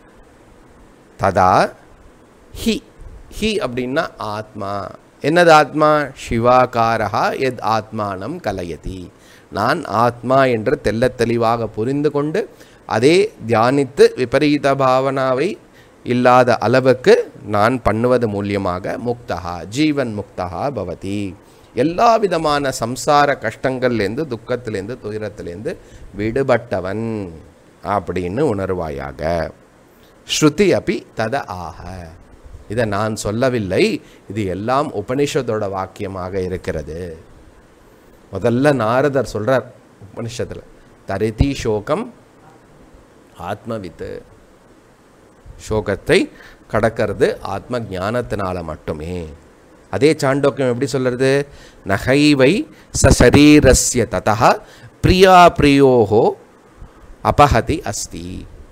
ததா ஹி ஹி அப்படின்னா ஆத்மா என்னது ஆத்மா சிவாகாரா எத் ஆத்மானம் கலயதி நான் ஆத்மா என்று தெள்ளத் தெளிவாக புரிந்து கொண்டு அதே தியானித்து விபரீத பாவனாவை இல்லாத அளவுக்கு நான் பண்ணுவது மூலியமாக முக்தகா ஜீவன் முக்தகா பவதி எல்லா விதமான சம்சார கஷ்டங்கள்லேருந்து துக்கத்திலேருந்து துயரத்திலேருந்து விடுபட்டவன் அப்படின்னு உணர்வாயாக ஸ்ருதி அப்பி தத ஆக இதை நான் சொல்லவில்லை இது எல்லாம் உபனிஷத்தோட வாக்கியமாக இருக்கிறது முதல்ல நாரதர் சொல்றார் உபனிஷத்தில் தரிதி சோகம் ஆத்மவித்து சோகத்தை கடக்கிறது ஆத்ம ஞானத்தினால மட்டுமே அதே சாண்டோக்கியம் எப்படி சொல்றது நகைவை சரீரஸ்ய ததா பிரியா பிரியோஹோ அபஹதி அஸ்தி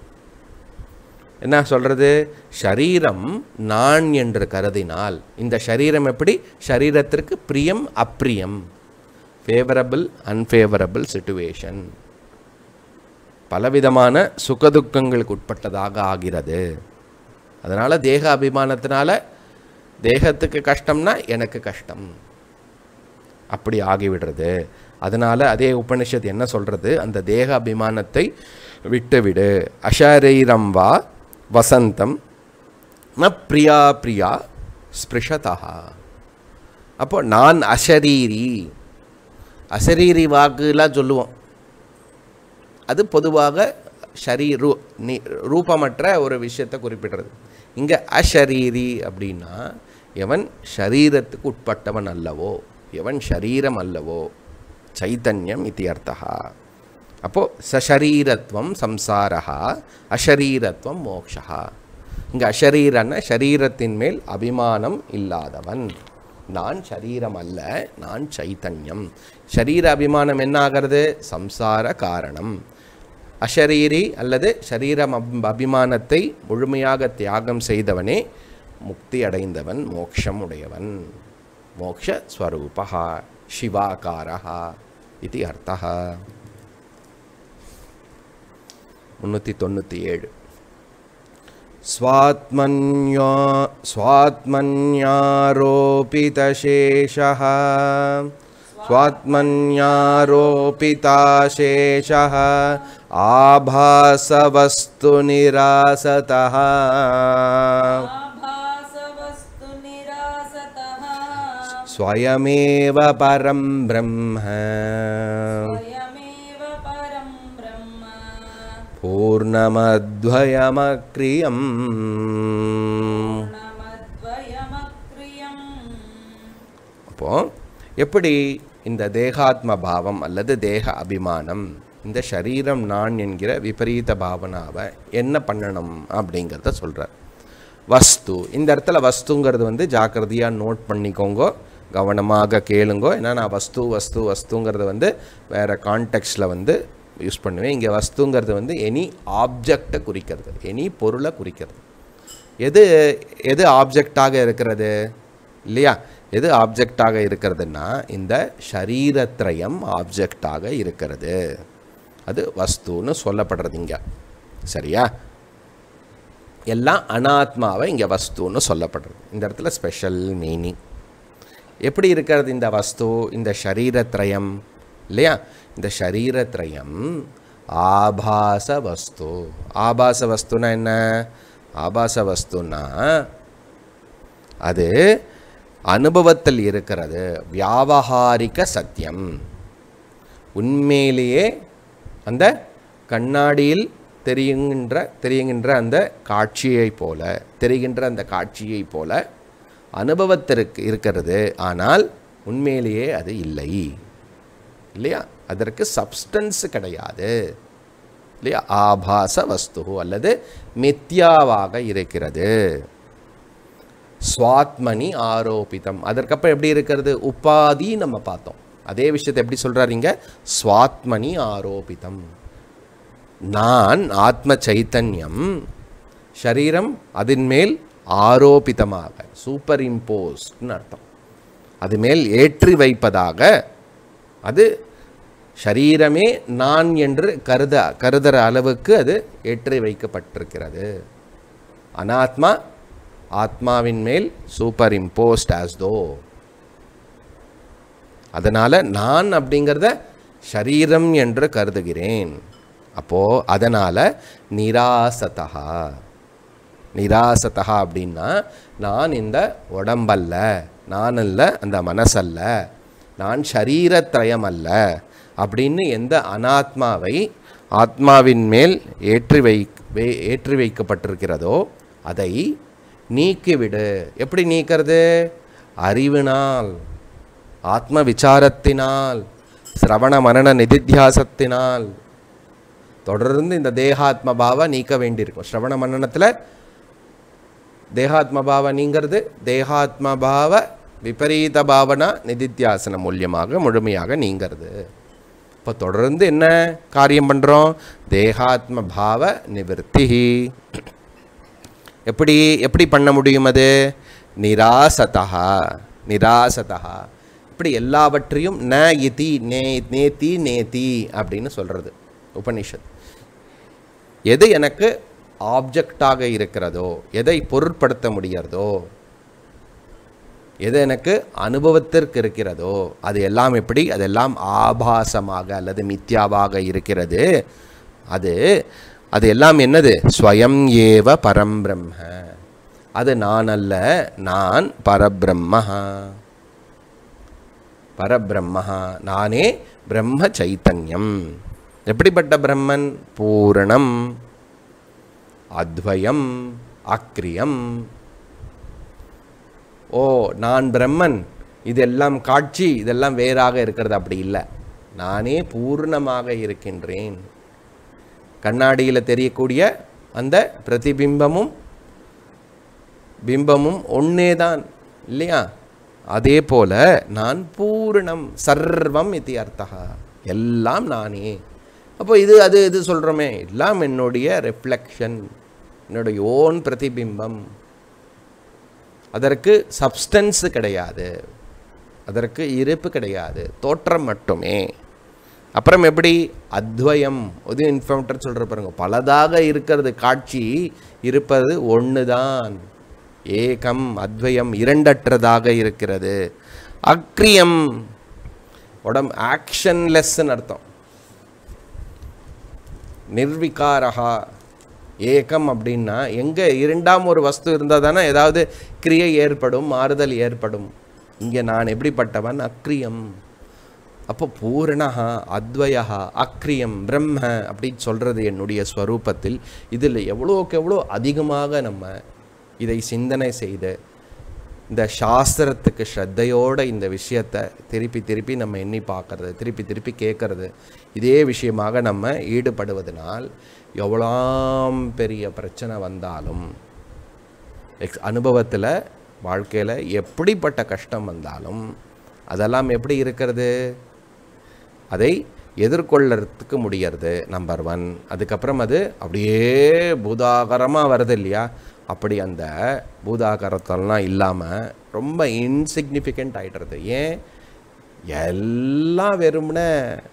என்ன சொல்றது ஷரீரம் நான் என்று கருதினால் இந்த ஷரீரம் எப்படி ஷரீரத்திற்கு பிரியம் அப்பிரியம் ஃபேவரபிள் அன்ஃபேவரபிள் சுச்சுவேஷன் பலவிதமான சுகதுக்கங்களுக்கு உட்பட்டதாக ஆகிறது அதனால் தேக அபிமானத்தினால தேகத்துக்கு கஷ்டம்னா எனக்கு கஷ்டம் அப்படி ஆகிவிடுறது அதனால் அதே உபனிஷத் என்ன சொல்கிறது அந்த தேக அபிமானத்தை விட்டுவிடு அஷரீரம் வா வசந்தம் ந பிரியா பிரியா ஸ்பிருஷதா அப்போ நான் அஷரீரி அசரீரி வாக்குலாம் சொல்லுவோம் அது பொதுவாக ஷரீ ரூ நீ ரூபமற்ற ஒரு விஷயத்தை குறிப்பிடுறது இங்கே அஷரீரி அப்படின்னா எவன் ஷரீரத்துக்கு உட்பட்டவன் அல்லவோ எவன் ஷரீரம் அல்லவோ சைத்தன்யம் இது அர்த்தா அப்போது சஷரீரத்வம் சம்சாரா அஷரீரத்வம் மோக்ஷா இங்கே அஷரீரன ஷரீரத்தின் மேல் அபிமானம் இல்லாதவன் நான் ஷரீரம் அல்ல நான் சைத்தன்யம் ஷரீர அபிமானம் என்ன ஆகிறது சம்சார காரணம் அஷரீரி அல்லது ஷரீரம் அப் அபிமானத்தை முழுமையாக தியாகம் செய்தவனே முக்தி அடைந்தவன் மோக்ஷம் உடையவன் மோக்ஷ ஸ்வரூபா சிவாகாரா இது அர்த்தः முன்னூற்றி தொண்ணூற்றி ஏழு स्वात्मन्यो स्वात्मन्यारोपितशेषः स्वात्मन्यारोपिताशेषः आभासवस्तुनिरासतः आभासवस्तु निरासतः स्वयमेव परं ब्रह्म स्वयमेव परं ब्रह्म पूर्णमद्वयमक्रियम् पूर्णमद्वयमक्रियम् அப்போ எப்படி இந்த தேகாத்ம பாவம் அல்லது தேக அபிமானம் இந்த சரீரம் நான் என்கிற விபரீத பாவனாவை என்ன பண்ணணும் அப்படிங்கிறத சொல்கிறார் வஸ்து இந்த இடத்துல வஸ்துங்கிறது வந்து ஜாக்கிரதையாக நோட் பண்ணிக்கோங்க கவனமாக கேளுங்கோ ஏன்னா நான் வஸ்து வஸ்து வஸ்துங்கிறது வந்து வேறு கான்டெக்ஸ்டில் வந்து யூஸ் பண்ணுவேன் இங்கே வஸ்துங்கிறது வந்து எனி ஆப்ஜெக்டை குறிக்கிறது எனி பொருளை குறிக்கிறது எது எது ஆப்ஜெக்டாக இருக்கிறது இல்லையா எது ஆப்ஜெக்டாக இருக்கிறதுன்னா இந்த ஷரீரத்ரயம் ஆப்ஜெக்டாக இருக்கிறது அது வஸ்துன்னு சொல்லப்படுறது இங்க சரியா எல்லாம் அனாத்மாவை இங்கே வஸ்துன்னு சொல்லப்படுறது இந்த இடத்துல ஸ்பெஷல் மீனிங் எப்படி இருக்கிறது இந்த வஸ்து இந்த ஷரீரத்ரயம் இல்லையா இந்த ஷரீரத்ரயம் ஆபாச வஸ்து ஆபாச வஸ்துனா என்ன ஆபாச வஸ்துனா அது அனுபவத்தில் இருக்கிறது வியாவகாரிக சத்தியம் உண்மையிலேயே அந்த கண்ணாடியில் தெரியுகின்ற தெரியுகின்ற அந்த காட்சியைப் போல தெரிகின்ற அந்த காட்சியைப் போல அனுபவத்திற்கு இருக்கிறது ஆனால் உண்மையிலேயே அது இல்லை இல்லையா அதற்கு சப்ஸ்டன்ஸ் கிடையாது இல்லையா ஆபாச வஸ்து அல்லது மித்யாவாக இருக்கிறது ஸ்வாத்மனி ஆரோபிதம் அதற்கப்புறம் எப்படி இருக்கிறது உபாதி நம்ம பார்த்தோம் அதே விஷயத்தை எப்படி சொல்றாருங்க ஸ்வாத்மனி ஆரோபிதம் நான் ஆத்ம சைத்தன்யம் ஷரீரம் அதன் மேல் ஆரோபிதமாக சூப்பர் இம்போஸ்ட்னு அர்த்தம் அது மேல் ஏற்றி வைப்பதாக அது ஷரீரமே நான் என்று கருத கருதுற அளவுக்கு அது ஏற்றி வைக்கப்பட்டிருக்கிறது அனாத்மா ஆத்மாவின் மேல் சூப்பர் இம்போஸ்ட் ஆஸ் தோ அதனால் நான் அப்படிங்கிறத ஷரீரம் என்று கருதுகிறேன் அப்போது அதனால் நிராசதா நிராசதா அப்படின்னா நான் இந்த உடம்பல்ல நான் அல்ல அந்த மனசல்ல நான் ஷரீரத்ரயம் அல்ல அப்படின்னு எந்த அனாத்மாவை ஆத்மாவின் மேல் ஏற்றி வை வை- ஏற்றி வைக்கப்பட்டிருக்கிறதோ அதை நீக்கிவிடு எப்படி நீக்கிறது அறிவினால் ஆத்ம விசாரத்தினால் சிரவண மரண நிதித்தியாசத்தினால் தொடர்ந்து இந்த தேகாத்ம பாவ நீக்க வேண்டியிருக்கும் ஸ்ரவண மன்னனத்தில் தேகாத்ம பாவ நீங்கிறது தேகாத்ம பாவ விபரீத பாவனா நிதித்தியாசன மூலியமாக முழுமையாக நீங்கிறது இப்போ தொடர்ந்து என்ன காரியம் பண்ணுறோம் தேகாத்ம பாவ நிவர்த்தி எப்படி எப்படி பண்ண முடியும் அது நிராசதா நிராசதா இப்படி எல்லாவற்றையும் ந இதி நே நேத்தி நேத்தி அப்படின்னு சொல்கிறது உபனிஷத் எது எனக்கு ஆப்ஜெக்டாக இருக்கிறதோ எதை பொருட்படுத்த முடியறதோ எது எனக்கு அனுபவத்திற்கு இருக்கிறதோ அது எல்லாம் எப்படி அதெல்லாம் ஆபாசமாக அல்லது மித்யாவாக இருக்கிறது அது அது எல்லாம் என்னது ஸ்வயம் ஏவ பரம்பிரம்ம அது நான் அல்ல நான் பரபிரம்மஹா பரபிரம்மஹா நானே பிரம்ம சைத்தன்யம் எப்படிப்பட்ட பிரம்மன் பூரணம் அத்வயம் அக்ரியம் ஓ நான் பிரம்மன் இதெல்லாம் காட்சி இதெல்லாம் வேறாக இருக்கிறது அப்படி இல்லை நானே பூர்ணமாக இருக்கின்றேன் கண்ணாடியில் தெரியக்கூடிய அந்த பிரதிபிம்பமும் பிம்பமும் ஒன்னே தான் இல்லையா அதே போல நான் பூரணம் சர்வம் இது அர்த்தா எல்லாம் நானே அப்போ இது அது இது சொல்கிறோமே எல்லாம் என்னுடைய ரெஃப்ளெக்ஷன் என்னுடைய ஓன் பிரதிபிம்பம் அதற்கு சப்ஸ்டன்ஸ் கிடையாது அதற்கு இருப்பு கிடையாது தோற்றம் மட்டுமே அப்புறம் எப்படி அத்வயம் ஒரு இன்ஃபர்மேட்டர் சொல்கிற பாருங்க பலதாக இருக்கிறது காட்சி இருப்பது ஒன்று தான் ஏகம் அத்வயம் இரண்டற்றதாக இருக்கிறது அக்ரியம் உடம் ஆக்ஷன்லெஸ்ன்னு அர்த்தம் நிர்விகாரகா ஏகம் அப்படின்னா எங்கே இரண்டாம் ஒரு வஸ்து இருந்தால் தானே ஏதாவது கிரியை ஏற்படும் மாறுதல் ஏற்படும் இங்கே நான் எப்படிப்பட்டவன் அக்ரியம் அப்போ பூரணா அத்வயா அக்ரியம் பிரம்ம அப்படின்னு சொல்கிறது என்னுடைய ஸ்வரூபத்தில் இதில் எவ்வளோக்கு எவ்வளோ அதிகமாக நம்ம இதை சிந்தனை செய்து இந்த சாஸ்திரத்துக்கு ஸ்ரத்தையோடு இந்த விஷயத்தை திருப்பி திருப்பி நம்ம எண்ணி பார்க்கறது திருப்பி திருப்பி கேட்கறது இதே விஷயமாக நம்ம ஈடுபடுவதனால் எவ்வளோம் பெரிய பிரச்சனை வந்தாலும் எக்ஸ் அனுபவத்தில் வாழ்க்கையில் எப்படிப்பட்ட கஷ்டம் வந்தாலும் அதெல்லாம் எப்படி இருக்கிறது அதை எதிர்கொள்ளறதுக்கு முடியறது நம்பர் ஒன் அதுக்கப்புறம் அது அப்படியே பூதாகரமாக வருது இல்லையா அப்படி அந்த பூதாகாரத்தெல்லாம் இல்லாமல் ரொம்ப இன்சிக்னிஃபிகண்ட் ஆகிடுறது ஏன் எல்லாம் வெறும்னே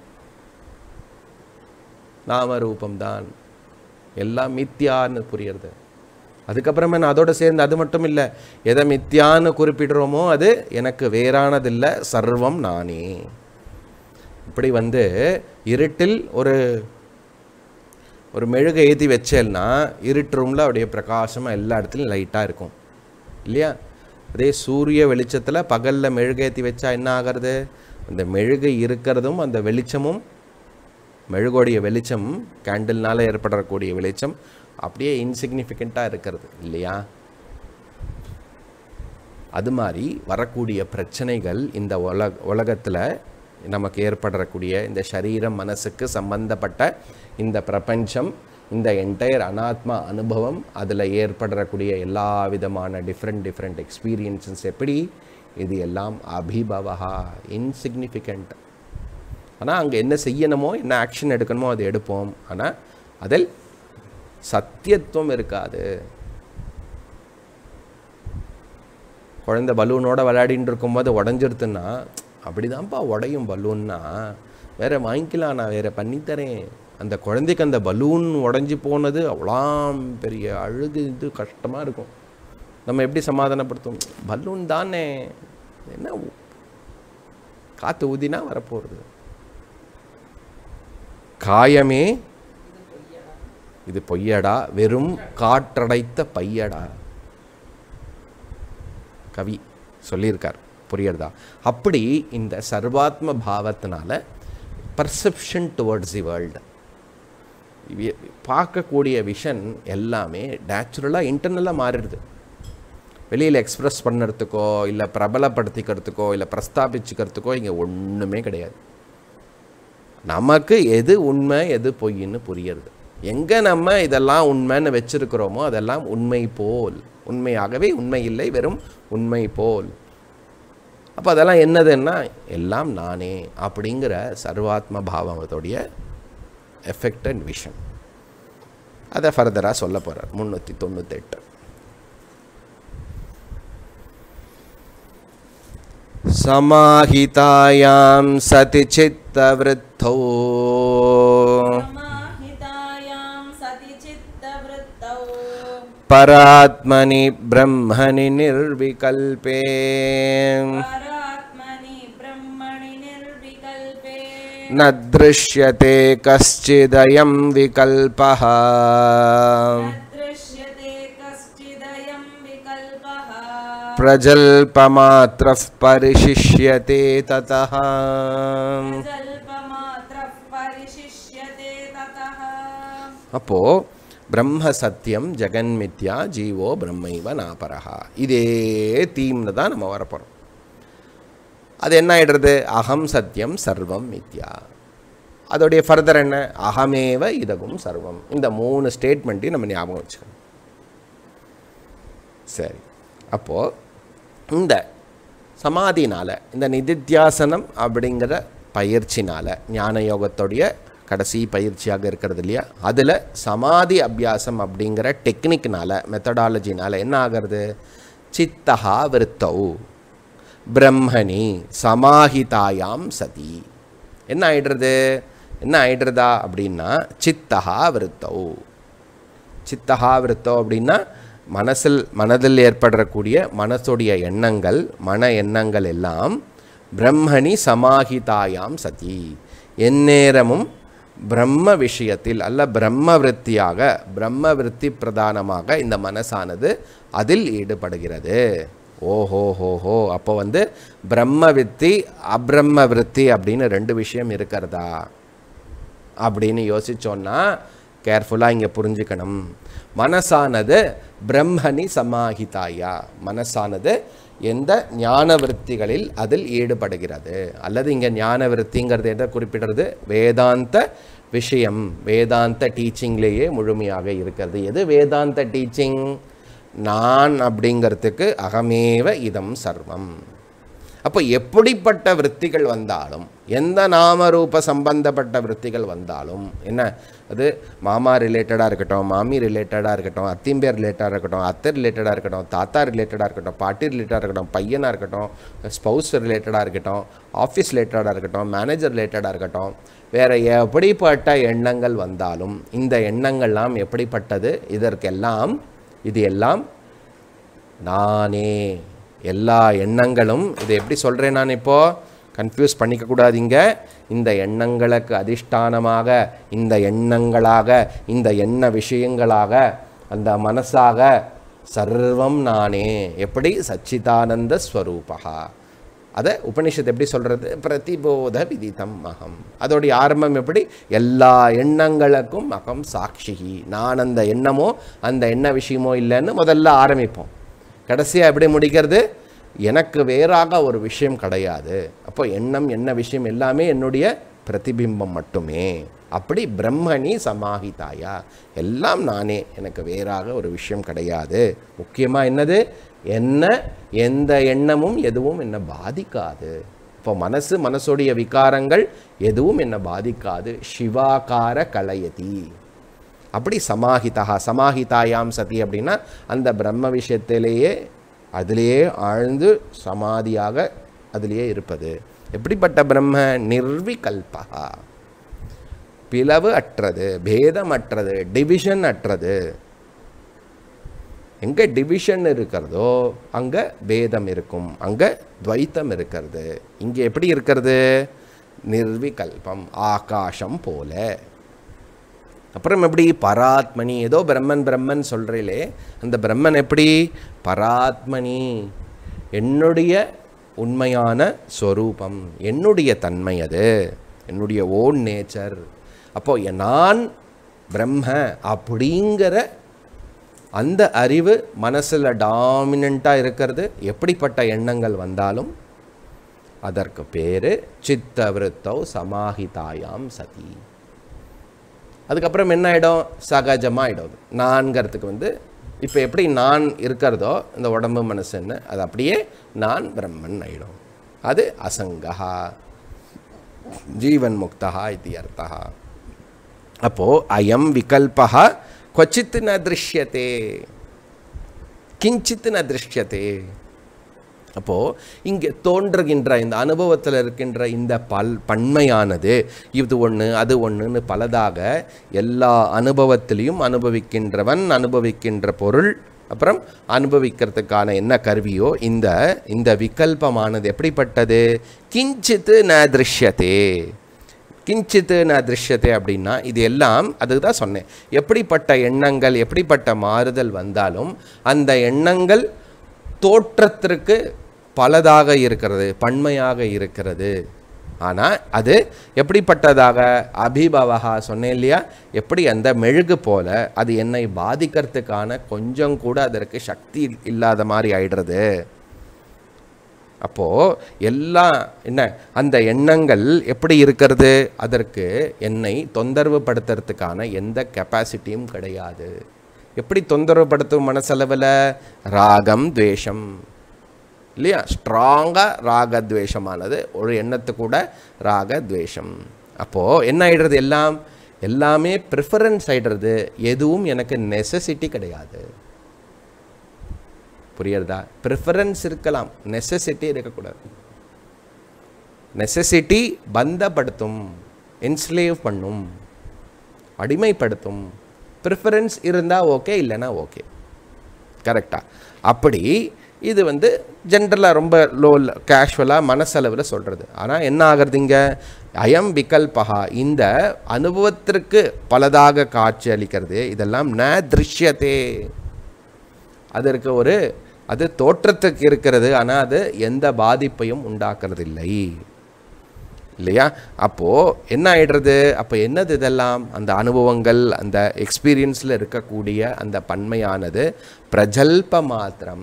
நாமரூபம்தான் எல்லாம் மித்தியான்னு புரியுறது அதுக்கப்புறமே நான் அதோட சேர்ந்து அது மட்டும் இல்லை எதை மித்தியான்னு குறிப்பிடுறோமோ அது எனக்கு வேறானதில்லை சர்வம் நானே இப்படி வந்து இருட்டில் ஒரு ஒரு மெழுகை ஏற்றி வச்சேன்னா இருட்டு ரூமில் அப்படியே பிரகாசமாக எல்லா இடத்துலையும் லைட்டாக இருக்கும் இல்லையா அதே சூரிய வெளிச்சத்தில் பகலில் மெழுகை ஏற்றி வச்சா என்ன ஆகிறது அந்த மெழுகு இருக்கிறதும் அந்த வெளிச்சமும் மெழுகோடைய வெளிச்சம் கேண்டில்னால ஏற்படக்கூடிய வெளிச்சம் அப்படியே இன்சிக்னிஃபிகண்ட்டாக இருக்கிறது இல்லையா அது மாதிரி வரக்கூடிய பிரச்சனைகள் இந்த உலக உலகத்தில் நமக்கு ஏற்படக்கூடிய இந்த சரீரம் மனசுக்கு சம்பந்தப்பட்ட இந்த பிரபஞ்சம் இந்த என்டையர் அனாத்மா அனுபவம் அதில் ஏற்படக்கூடிய எல்லா விதமான டிஃப்ரெண்ட் டிஃப்ரெண்ட் எக்ஸ்பீரியன்சஸ் எப்படி இது எல்லாம் அபிபவா இன்சிக்னிஃபிகண்ட் ஆனால் அங்கே என்ன செய்யணுமோ என்ன ஆக்ஷன் எடுக்கணுமோ அதை எடுப்போம் ஆனால் அதில் சத்தியத்துவம் இருக்காது குழந்தை பலூனோட விளையாடின்னு இருக்கும்போது உடஞ்சிருத்துன்னா அப்படிதான்ப்பா உடையும் பலூன்னா வேற வாங்கிக்கலாம் நான் வேற பண்ணித்தரேன் அந்த குழந்தைக்கு அந்த பலூன் உடஞ்சி போனது அவ்வளாம் பெரிய அழுகு இது கஷ்டமாக இருக்கும் நம்ம எப்படி சமாதானப்படுத்தும் பலூன் தானே என்ன காற்று ஊதினா வரப்போகிறது காயமே இது பொய்யடா வெறும் காற்றடைத்த பையடா கவி சொல்லியிருக்கார் புரியுறதா அப்படி இந்த சர்வாத்ம பாவத்தினால பர்செப்ஷன் டுவர்ட்ஸ் தி வேர்ல்டு பார்க்கக்கூடிய விஷன் எல்லாமே நேச்சுரலாக இன்டர்னலாக மாறிடுது வெளியில் எக்ஸ்ப்ரெஸ் பண்ணுறதுக்கோ இல்லை பிரபலப்படுத்திக்கிறதுக்கோ இல்லை பிரஸ்தாபிச்சுக்கிறதுக்கோ இங்கே ஒன்றுமே கிடையாது நமக்கு எது உண்மை எது பொய்ன்னு புரியுறது எங்கே நம்ம இதெல்லாம் உண்மைன்னு வச்சிருக்கிறோமோ அதெல்லாம் உண்மை போல் உண்மையாகவே உண்மை இல்லை வெறும் உண்மை போல் அப்போ அதெல்லாம் என்னதுன்னா எல்லாம் நானே அப்படிங்கிற சர்வாத்ம பாவத்தோடைய எஃபெக்ட் அண்ட் விஷன் அதை ஃபர்தராக சொல்ல போகிறார் முந்நூற்றி தொண்ணூத்தெட்டு समाहितायां सति चित्तवृत्तौ समाहितायां सति चित्तवृत्तौ परात्मनि ब्रह्मणि निर्विकल्पे परात्मनि ब्रह्मणि निर्विकल्पे न दृश्यते कश्चिदयं विकल्पः न दृश्यते कश्चिदयं विकल्पः प्रजल्पमात्रः परिशिष्यते ततः जल्पमात्रः परिशिष्यते ततः அப்போது பிரம்ம சத்தியம் ஜெகன்மித்யா ஜீவோ பிரம்மைவ நாபரஹா இதே தீம்னு தான் நம்ம வரப்போகிறோம் அது என்ன ஆயிடுறது அகம் சத்தியம் சர்வம் மித்யா அதோடைய ஃபர்தர் என்ன அகமேவ இதகும் சர்வம் இந்த மூணு ஸ்டேட்மெண்ட்டையும் நம்ம ஞாபகம் வச்சுக்கணும் சரி அப்போது இந்த சமாதினால் இந்த நிதித்தியாசனம் அப்படிங்கிற பயிற்சினால் ஞான யோகத்துடைய கடைசி பயிற்சியாக இருக்கிறது இல்லையா அதில் சமாதி அபியாசம் அப்படிங்கிற டெக்னிக்னால மெத்தடாலஜினால் என்ன ஆகிறது சித்தகா விருத்தௌ பிரம்மணி சமாஹிதாயாம் சதி என்ன ஆயிடுறது என்ன ஆயிடுறதா அப்படின்னா சித்தகா விருத்தௌ சித்தகா விருத்தோ அப்படின்னா மனசில் மனதில் ஏற்படக்கூடிய மனசுடைய எண்ணங்கள் மன எண்ணங்கள் எல்லாம் பிரம்மணி சமாஹிதாயாம் சதி எந்நேரமும் பிரம்ம விஷயத்தில் அல்ல பிரம்ம விருத்தியாக பிரம்ம விருத்தி பிரதானமாக இந்த மனசானது அதில் ஈடுபடுகிறது ஓஹோ ஹோ ஹோ அப்போ வந்து பிரம்ம வித்தி அப்ரம்ம விருத்தி அப்படின்னு ரெண்டு விஷயம் இருக்கிறதா அப்படின்னு யோசிச்சோன்னா கேர்ஃபுல்லாக இங்கே புரிஞ்சுக்கணும் மனசானது பிரம்மணி சமாஹிதாயா மனசானது எந்த ஞான விருத்திகளில் அதில் ஈடுபடுகிறது அல்லது இங்கே ஞான விருத்திங்கிறது எதை குறிப்பிடுறது வேதாந்த விஷயம் வேதாந்த டீச்சிங்லேயே முழுமையாக இருக்கிறது எது வேதாந்த டீச்சிங் நான் அப்படிங்கிறதுக்கு அகமேவ இதம் சர்வம் அப்போ எப்படிப்பட்ட விற்த்திகள் வந்தாலும் எந்த நாமரூப சம்பந்தப்பட்ட விற்த்திகள் வந்தாலும் என்ன அது மாமா ரிலேட்டடாக இருக்கட்டும் மாமி ரிலேட்டடாக இருக்கட்டும் அத்திம்பேர் ரிலேட்டடாக இருக்கட்டும் அத்தை ரிலேட்டடாக இருக்கட்டும் தாத்தா ரிலேட்டடாக இருக்கட்டும் பாட்டி ரிலேட்டடாக இருக்கட்டும் பையனாக இருக்கட்டும் ஸ்பௌஸ் ரிலேட்டடாக இருக்கட்டும் ஆஃபீஸ் ரிலேட்டடாக இருக்கட்டும் மேனேஜர் ரிலேட்டடாக இருக்கட்டும் வேறு எப்படிப்பட்ட எண்ணங்கள் வந்தாலும் இந்த எண்ணங்கள்லாம் எப்படிப்பட்டது இதற்கெல்லாம் இது எல்லாம் நானே எல்லா எண்ணங்களும் இது எப்படி சொல்கிறேன் நான் இப்போது கன்ஃபியூஸ் பண்ணிக்க கூடாதீங்க இந்த எண்ணங்களுக்கு அதிஷ்டானமாக இந்த எண்ணங்களாக இந்த எண்ண விஷயங்களாக அந்த மனசாக சர்வம் நானே எப்படி சச்சிதானந்த ஸ்வரூபா அதை உபனிஷத்து எப்படி சொல்கிறது பிரதிபோத விதிதம் அகம் அதோடைய ஆரம்பம் எப்படி எல்லா எண்ணங்களுக்கும் அகம் சாட்சிகி நான் அந்த எண்ணமோ அந்த எண்ண விஷயமோ இல்லைன்னு முதல்ல ஆரம்பிப்போம் கடைசியாக எப்படி முடிக்கிறது எனக்கு வேறாக ஒரு விஷயம் கிடையாது அப்போ எண்ணம் என்ன விஷயம் எல்லாமே என்னுடைய பிரதிபிம்பம் மட்டுமே அப்படி பிரம்மணி சமாஹிதாயா எல்லாம் நானே எனக்கு வேறாக ஒரு விஷயம் கிடையாது முக்கியமாக என்னது என்ன எந்த எண்ணமும் எதுவும் என்னை பாதிக்காது இப்போ மனசு மனசுடைய விகாரங்கள் எதுவும் என்னை பாதிக்காது சிவாகார கலயதி அப்படி சமாஹிதா சமாஹிதாயாம் சதி அப்படின்னா அந்த பிரம்ம விஷயத்திலேயே அதிலேயே ஆழ்ந்து சமாதியாக அதிலேயே இருப்பது எப்படிப்பட்ட பிரம்ம நிர்விகல்பகா பிளவு அற்றது பேதம் அற்றது டிவிஷன் அற்றது எங்கே டிவிஷன் இருக்கிறதோ அங்கே பேதம் இருக்கும் அங்கே துவைத்தம் இருக்கிறது இங்கே எப்படி இருக்கிறது நிர்விகல்பம் ஆகாசம் போல அப்புறம் எப்படி பராத்மனி ஏதோ பிரம்மன் பிரம்மன் சொல்கிறீங்களே அந்த பிரம்மன் எப்படி பராத்மனி என்னுடைய உண்மையான ஸ்வரூபம் என்னுடைய தன்மை அது என்னுடைய ஓன் நேச்சர் அப்போ நான் பிரம்ம அப்படிங்கிற அந்த அறிவு மனசில் டாமினண்ட்டாக இருக்கிறது எப்படிப்பட்ட எண்ணங்கள் வந்தாலும் அதற்கு பேர் சித்தவிருத்தௌ சமாஹிதாயாம் சதி அதுக்கப்புறம் என்ன ஆகிடும் சகஜமாக ஆகிடும் நான்கிறதுக்கு வந்து இப்போ எப்படி நான் இருக்கிறதோ இந்த உடம்பு மனசுன்னு அது அப்படியே நான் பிரம்மன் ஆகிடும் அது அசங்கா ஜீவன் முக்தா இது அர்த்தா அப்போது அயம் விகல்பா கொச்சித் ந திருஷ்யத்தே கிஞ்சித் ந திருஷ்யத்தே அப்போது இங்கே தோன்றுகின்ற இந்த அனுபவத்தில் இருக்கின்ற இந்த பல் பன்மையானது இது ஒன்று அது ஒன்றுன்னு பலதாக எல்லா அனுபவத்திலையும் அனுபவிக்கின்றவன் அனுபவிக்கின்ற பொருள் அப்புறம் அனுபவிக்கிறதுக்கான என்ன கருவியோ இந்த இந்த விகல்பமானது எப்படிப்பட்டது கிஞ்சித்து ந திருஷ்யத்தே கிஞ்சித்து ந திருஷ்யத்தை அப்படின்னா இது எல்லாம் அதுக்கு தான் சொன்னேன் எப்படிப்பட்ட எண்ணங்கள் எப்படிப்பட்ட மாறுதல் வந்தாலும் அந்த எண்ணங்கள் தோற்றத்திற்கு பலதாக இருக்கிறது பன்மையாக இருக்கிறது ஆனால் அது எப்படிப்பட்டதாக அபிபவகா சொன்னேன் இல்லையா எப்படி அந்த மெழுகு போல அது என்னை பாதிக்கிறதுக்கான கொஞ்சம் கூட அதற்கு சக்தி இல்லாத மாதிரி ஆயிடுறது அப்போது எல்லாம் என்ன அந்த எண்ணங்கள் எப்படி இருக்கிறது அதற்கு என்னை தொந்தரவு படுத்துறதுக்கான எந்த கெப்பாசிட்டியும் கிடையாது எப்படி தொந்தரவுப்படுத்தும் மனசளவில் ராகம் துவேஷம் இல்லையா ஸ்ட்ராங்காக ராகத்வேஷமானது ஒரு எண்ணத்து கூட ராகத்வேஷம் அப்போது என்ன ஆயிடுறது எல்லாம் எல்லாமே ப்ரிஃபரன்ஸ் ஆயிடுறது எதுவும் எனக்கு நெசசிட்டி கிடையாது புரியுறதா ப்ரிஃபரன்ஸ் இருக்கலாம் நெசசிட்டி இருக்கக்கூடாது நெசசிட்டி பந்தப்படுத்தும் என்ஸ்லேவ் பண்ணும் அடிமைப்படுத்தும் ப்ரிஃபரன்ஸ் இருந்தால் ஓகே இல்லைன்னா ஓகே கரெக்டாக அப்படி இது வந்து ஜென்ரலாக ரொம்ப லோ கேஷுவலாக மனசளவில் சொல்கிறது ஆனால் என்ன ஆகிறது இங்கே அயம் விகல்பகா இந்த அனுபவத்திற்கு பலதாக காட்சி அளிக்கிறது இதெல்லாம் ந திருஷ்யத்தே அதற்கு ஒரு அது தோற்றத்துக்கு இருக்கிறது ஆனால் அது எந்த பாதிப்பையும் உண்டாக்குறது இல்லை இல்லையா அப்போது என்ன ஆயிடுறது அப்போ என்னது இதெல்லாம் அந்த அனுபவங்கள் அந்த எக்ஸ்பீரியன்ஸில் இருக்கக்கூடிய அந்த பன்மையானது பிரஜல்ப மாத்திரம்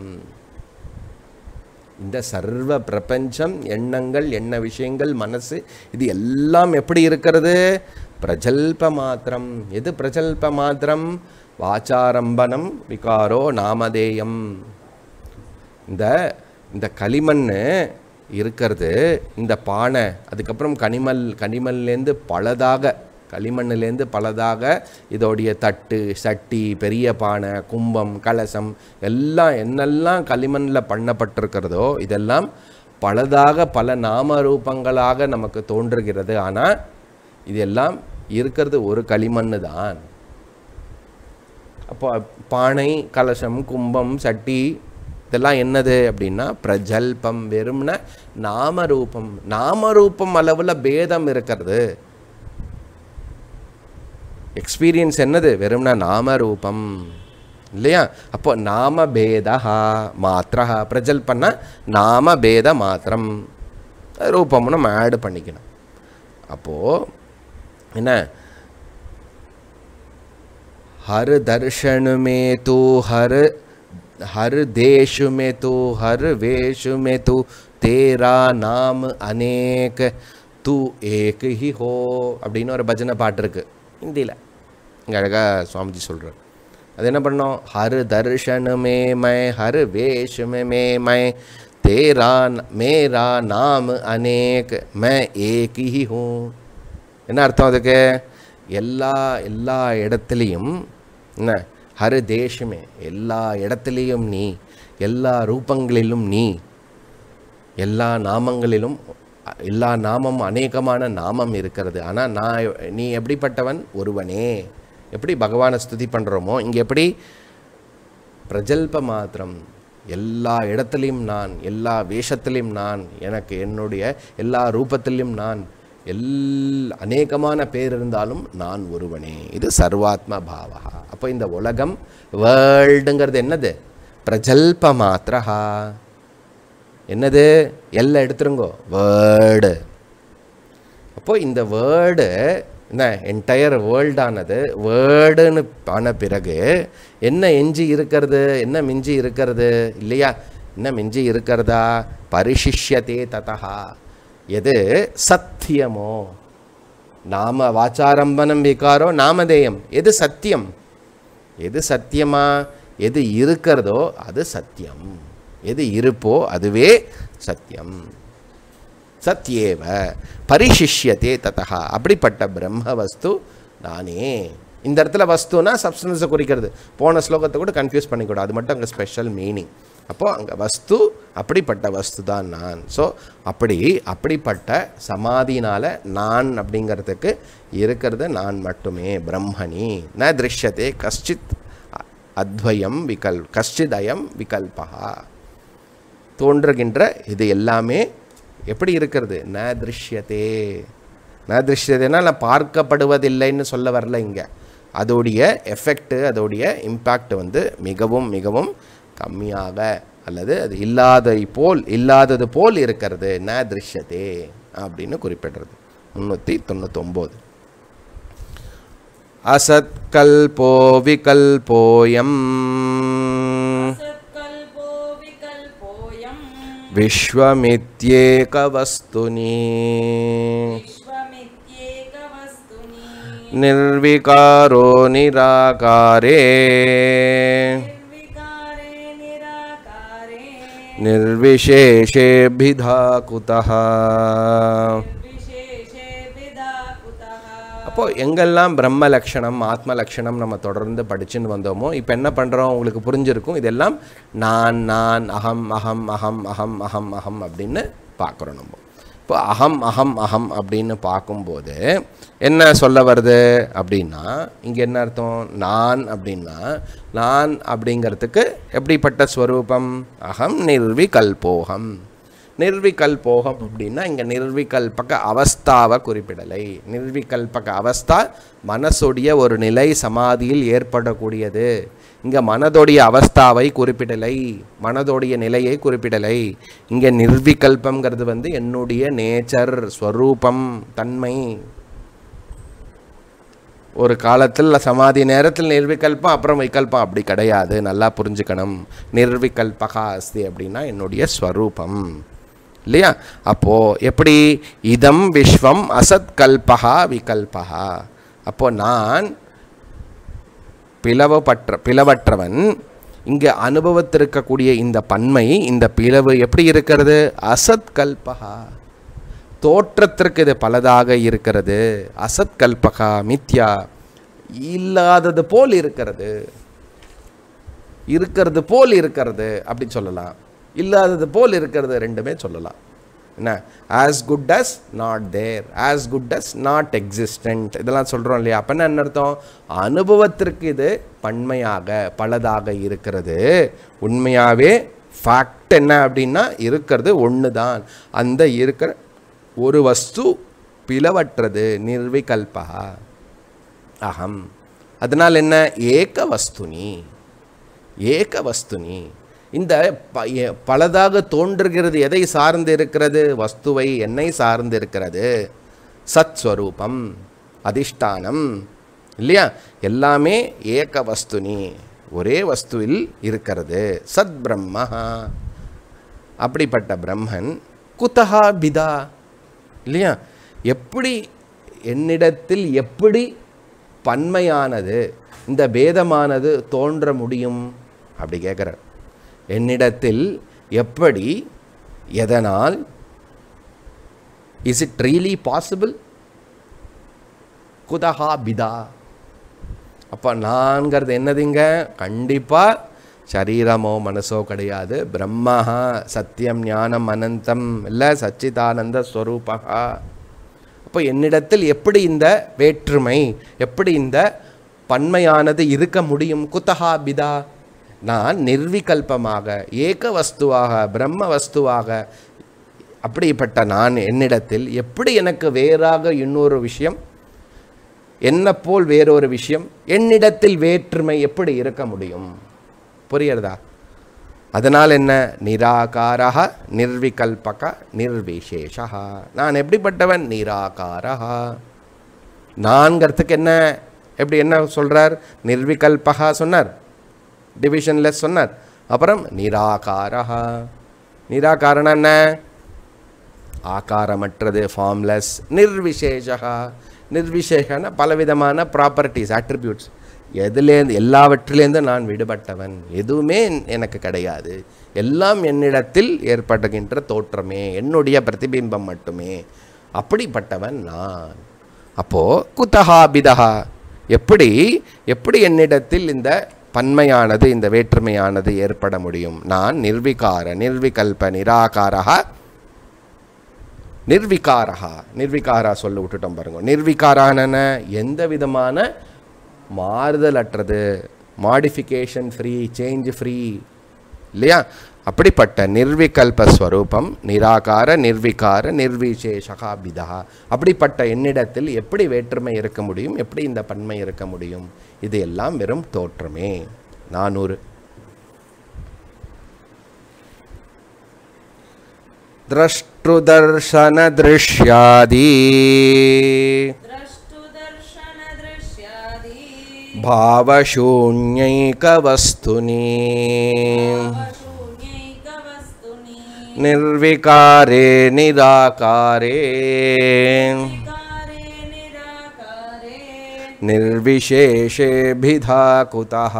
இந்த சர்வ பிரபஞ்சம் எண்ணங்கள் எண்ண விஷயங்கள் மனசு இது எல்லாம் எப்படி இருக்கிறது பிரஜல்ப மாத்திரம் எது பிரஜல்ப மாத்திரம் வாச்சாரம்பனம் விகாரோ நாமதேயம் இந்த இந்த களிமண் இருக்கிறது இந்த பானை அதுக்கப்புறம் கனிமல் கனிமல்லேருந்து பலதாக களிமண்ணிலேருந்து பலதாக இதோடைய தட்டு சட்டி பெரிய பானை கும்பம் கலசம் எல்லாம் என்னெல்லாம் களிமண்ணில் பண்ணப்பட்டிருக்கிறதோ இதெல்லாம் பலதாக பல நாம ரூபங்களாக நமக்கு தோன்றுகிறது ஆனால் இதெல்லாம் இருக்கிறது ஒரு களிமண்ணு தான் அப்போ பானை கலசம் கும்பம் சட்டி இதெல்லாம் என்னது அப்படின்னா பிரஜல்பம் வெறும்ன நாமரூபம் நாமரூபம் அளவில் பேதம் இருக்கிறது எக்ஸ்பீரியன்ஸ் என்னது வெறும்னா நாமரூபம் இல்லையா அப்போ நாம பேதா மாத்திரா பிரஜல்பன்னா நாம பேத மாத்திரம் ரூபம் நம்ம ஆட் பண்ணிக்கணும் அப்போது என்ன हर दर्शन में तू हर हर देश में तू हर वेश में तू तेरा नाम अनेक तू एक ही हो அப்படின்னு ஒரு பஜனை பாட்டு இருக்கு ஹிந்தியில் இங்கே அழகாக சுவாமிஜி சொல்கிறார் அது என்ன பண்ணோம் ஹர் தர்ஷன் மே மை ஹர் வேஷ் மே மே மை தேரா மேரா நாம் அநேக் மை ஏக் ஹி ஹூ என்ன அர்த்தம் அதுக்கு எல்லா எல்லா இடத்துலையும் என்ன ஹரு தேசமே எல்லா இடத்துலையும் நீ எல்லா ரூபங்களிலும் நீ எல்லா நாமங்களிலும் அ- எல்லா நாமம் அநேகமான நாமம் இருக்கிறது ஆனால் நான் எ- நீ எப்படிப்பட்டவன் ஒருவனே எப்படி பகவானை ஸ்துதி பண்ணுறோமோ இங்கே எப்படி பிரஜல்ப மாத்திரம் எல்லா இடத்துலையும் நான் எல்லா வேஷத்திலையும் நான் எனக்கு என்னுடைய எல்லா ரூபத்திலையும் நான் எல் அநேகமான பேர் இருந்தாலும் நான் ஒருவனே இது சர்வாத்ம பாவா அப்போ இந்த உலகம் வேர்ல்டுங்கிறது என்னது பிரஜல்ப மாத்திரஹா என்னது எல்லாம் எடுத்துருங்கோ வேர்டு அப்போ இந்த வேர்டு என்ன என்டையர் வேர்ல்டானது வேர்டுன்னு ஆன பிறகு என்ன எஞ்சி இருக்கிறது என்ன மிஞ்சி இருக்கிறது இல்லையா என்ன மிஞ்சி இருக்கிறதா பரிசிஷ்யதே ததா எது சத்தியமோ நாம வாச்சாரம்பனம் விகாரோ நாமதேயம் எது சத்தியம் எது சத்தியமா எது இருக்கிறதோ அது சத்தியம் எது இருப்போ அதுவே சத்தியம் சத்யேவ பரிசிஷ்யத்தே ததா அப்படிப்பட்ட பிரம்ம வஸ்து நானே இந்த இடத்துல வஸ்துனா சப்ஸ்டன்ஸை குறிக்கிறது போன ஸ்லோகத்தை கூட கன்ஃபியூஸ் பண்ணிக்கூடாது அது மட்டும் அங்கே ஸ்பெஷல் மீனிங் அப்போது அங்கே வஸ்து அப்படிப்பட்ட வஸ்து தான் நான் ஸோ அப்படி அப்படிப்பட்ட சமாதினால் நான் அப்படிங்கிறதுக்கு இருக்கிறது நான் மட்டுமே பிரம்மணி ந திருஷ்யத்தே கஷ்டித் அ- அத்வயம் விகல் கஷ்டித் அயம் விகல்பா தோன்றுகின்ற இது எல்லாமே எப்படி இருக்கிறது ந திருஷ்யத்தே ந திருஷ்யத்தேனா நான் பார்க்கப்படுவதில்லைன்னு சொல்ல வரல இங்கே அதோடைய எஃபெக்ட்டு அதோடைய இம்பேக்ட் வந்து மிகவும் மிகவும் கம்மியாக அல்லது அது இல்லாத போல் இல்லாதது போல் இருக்கிறது ந திருஷ்யத்தே அப்படின்னு குறிப்பிடுறது முந்நூற்றி தொண்ணூத்தொம்போது அசத்கல்போ விகல்போயம் सत्कल्पो विकल्पोऽयम् विश्वमित्येकवस्तुनि विश्वमित्येकवस्तुनि निर्विकारो निराकारे निर्विकारे निराकारे निर्विशेषेऽभिधा कुतः निर्विशेषे विदा कुतः அப்போ எங்கெல்லாம் பிரம்ம லக்ஷணம் ஆத்ம லக்ஷணம் நம்ம தொடர்ந்து படிச்சுன்னு வந்தோமோ இப்போ என்ன பண்ணுறோம் உங்களுக்கு புரிஞ்சிருக்கும் இதெல்லாம் நான் நான் அகம் அகம் அகம் அகம் அகம் அகம் அப்படின்னு பார்க்குறோம் நம்ம இப்போ அகம் அகம் அகம் அப்படின்னு பார்க்கும்போது என்ன சொல்ல வருது அப்படின்னா இங்கே என்ன அர்த்தம் நான் அப்படின்னா நான் அப்படிங்கிறதுக்கு எப்படிப்பட்ட ஸ்வரூபம் அகம் நிர்விகல்போகம் நிர்விகல்போகம் அப்படின்னா இங்கே நிர்விகல்பக அவஸ்தாவை குறிப்பிடலை நிர்விகல்பக அவஸ்தா மனசுடைய ஒரு நிலை சமாதியில் ஏற்படக்கூடியது இங்கே மனதோடைய அவஸ்தாவை குறிப்பிடலை மனதோடைய நிலையை குறிப்பிடலை இங்கே நிர்விகல்பங்கிறது வந்து என்னுடைய நேச்சர் ஸ்வரூபம் தன்மை ஒரு காலத்தில் சமாதி நேரத்தில் நிர்விகல்பம் அப்புறம் விகல்பம் அப்படி கிடையாது நல்லா புரிஞ்சுக்கணும் நிர்விகல்பகா அஸ்தி அப்படின்னா என்னுடைய ஸ்வரூபம் இல்லையா அப்போது எப்படி இதம் விஸ்வம் அசத்கல்பகா விகல்பகா அப்போ நான் பிளவப்பற்ற பிளவற்றவன் இங்கே அனுபவத்திருக்கக்கூடிய இந்த பன்மை இந்த பிளவு எப்படி இருக்கிறது அசத் கல்பகா தோற்றத்திற்கு இது பலதாக இருக்கிறது அசத் கல்பகா மித்யா இல்லாதது போல் இருக்கிறது இருக்கிறது போல் இருக்கிறது அப்படி சொல்லலாம் இல்லாதது போல் இருக்கிறது ரெண்டுமே சொல்லலாம் என்ன as good as not there as good as not existent இதெல்லாம் சொல்கிறோம் இல்லையா அப்போ என்ன அர்த்தம் அனுபவத்திற்கு இது பன்மையாக பலதாக இருக்கிறது உண்மையாகவே ஃபேக்ட் என்ன அப்படின்னா இருக்கிறது ஒன்று தான் அந்த இருக்கிற ஒரு வஸ்து பிளவற்றது நிர்விகல்பா அகம் அதனால் என்ன ஏக வஸ்துனி ஏக வஸ்துனி இந்த ப எ- பலதாக தோன்றுகிறது எதை சார்ந்து இருக்கிறது வஸ்துவை என்னை சார்ந்து இருக்கிறது சத் ஸ்வரூபம் அதிஷ்டானம் இல்லையா எல்லாமே ஏக வஸ்துனி ஒரே வஸ்துவில் இருக்கிறது சத் பிரம்ம அப்படிப்பட்ட பிரம்மன் குதஹா பிதா இல்லையா எப்படி என்னிடத்தில் எப்படி பன்மையானது இந்த பேதமானது தோன்ற முடியும் அப்படி கேட்குறார் என்னிடத்தில் எப்படி எதனால் இஸ் இட் ரியலி பாசிபிள் குதஹா பிதா அப்போ நான்கிறது என்னதுங்க கண்டிப்பாக சரீரமோ மனசோ கிடையாது பிரம்மஹா சத்தியம் ஞானம் அனந்தம் இல்லை சச்சிதானந்த ஸ்வரூபகா அப்போ என்னிடத்தில் எப்படி இந்த வேற்றுமை எப்படி இந்த பன்மையானது இருக்க முடியும் குத்தகா பிதா நான் நிர்விகல்பமாக ஏக வஸ்துவாக பிரம்ம வஸ்துவாக அப்படிப்பட்ட நான் என்னிடத்தில் எப்படி எனக்கு வேறாக இன்னொரு விஷயம் என்ன போல் வேறொரு விஷயம் என்னிடத்தில் வேற்றுமை எப்படி இருக்க முடியும் புரியுறதா அதனால் என்ன நிராகாரா நிர்விகல்பக நிர்விசேஷா நான் எப்படிப்பட்டவன் நிராகாரா நான்கிறதுக்கு என்ன எப்படி என்ன சொல்றார் நிர்விகல்பகா சொன்னார் டிவிஷன்லெஸ் சொன்னார் அப்புறம் நிராகாரா நிராகாரனா என்ன ஆகாரமற்றது ஃபார்ம்லெஸ் நிர்விசேஷா நிர்விசேஷன பலவிதமான ப்ராப்பர்ட்டிஸ் அட்ரிபியூட்ஸ் எதுலேருந்து எல்லாவற்றிலேருந்து நான் விடுபட்டவன் எதுவுமே எனக்கு கிடையாது எல்லாம் என்னிடத்தில் ஏற்படுகின்ற தோற்றமே என்னுடைய பிரதிபிம்பம் மட்டுமே அப்படிப்பட்டவன் நான் அப்போ குத்தஹா பிதஹா எப்படி எப்படி என்னிடத்தில் இந்த பன்மையானது இந்த வேற்றுமையானது ஏற்பட முடியும் நான் நிர்விகார நிர்விகல்ப நிராகாரா நிர்விகாரா நிர்விகாரா சொல்ல விட்டுட்டோம் பாருங்க நிர்விகாரான எந்த விதமான மாறுதல் அற்றது மாடிஃபிகேஷன் ஃப்ரீ சேஞ்ச் ஃப்ரீ இல்லையா அப்படிப்பட்ட நிர்விகல்ப ஸ்வரூபம் நிராகார நிர்விகார நிர்விசேஷகா பிதா அப்படிப்பட்ட என்னிடத்தில் எப்படி வேற்றுமை இருக்க முடியும் எப்படி இந்த பன்மை இருக்க முடியும் இது எல்லாம் வெறும் தோற்றமே நானூறு द्रष्टृदर्शनदृश्यादि द्रष्टुदर्शनदृश्यादि भावशून्यैकवस्तुनि शून्यैकवस्तुनि निर्विकारे निराकारे विकारे निराकारे निर्विशेषेभिधा कुतः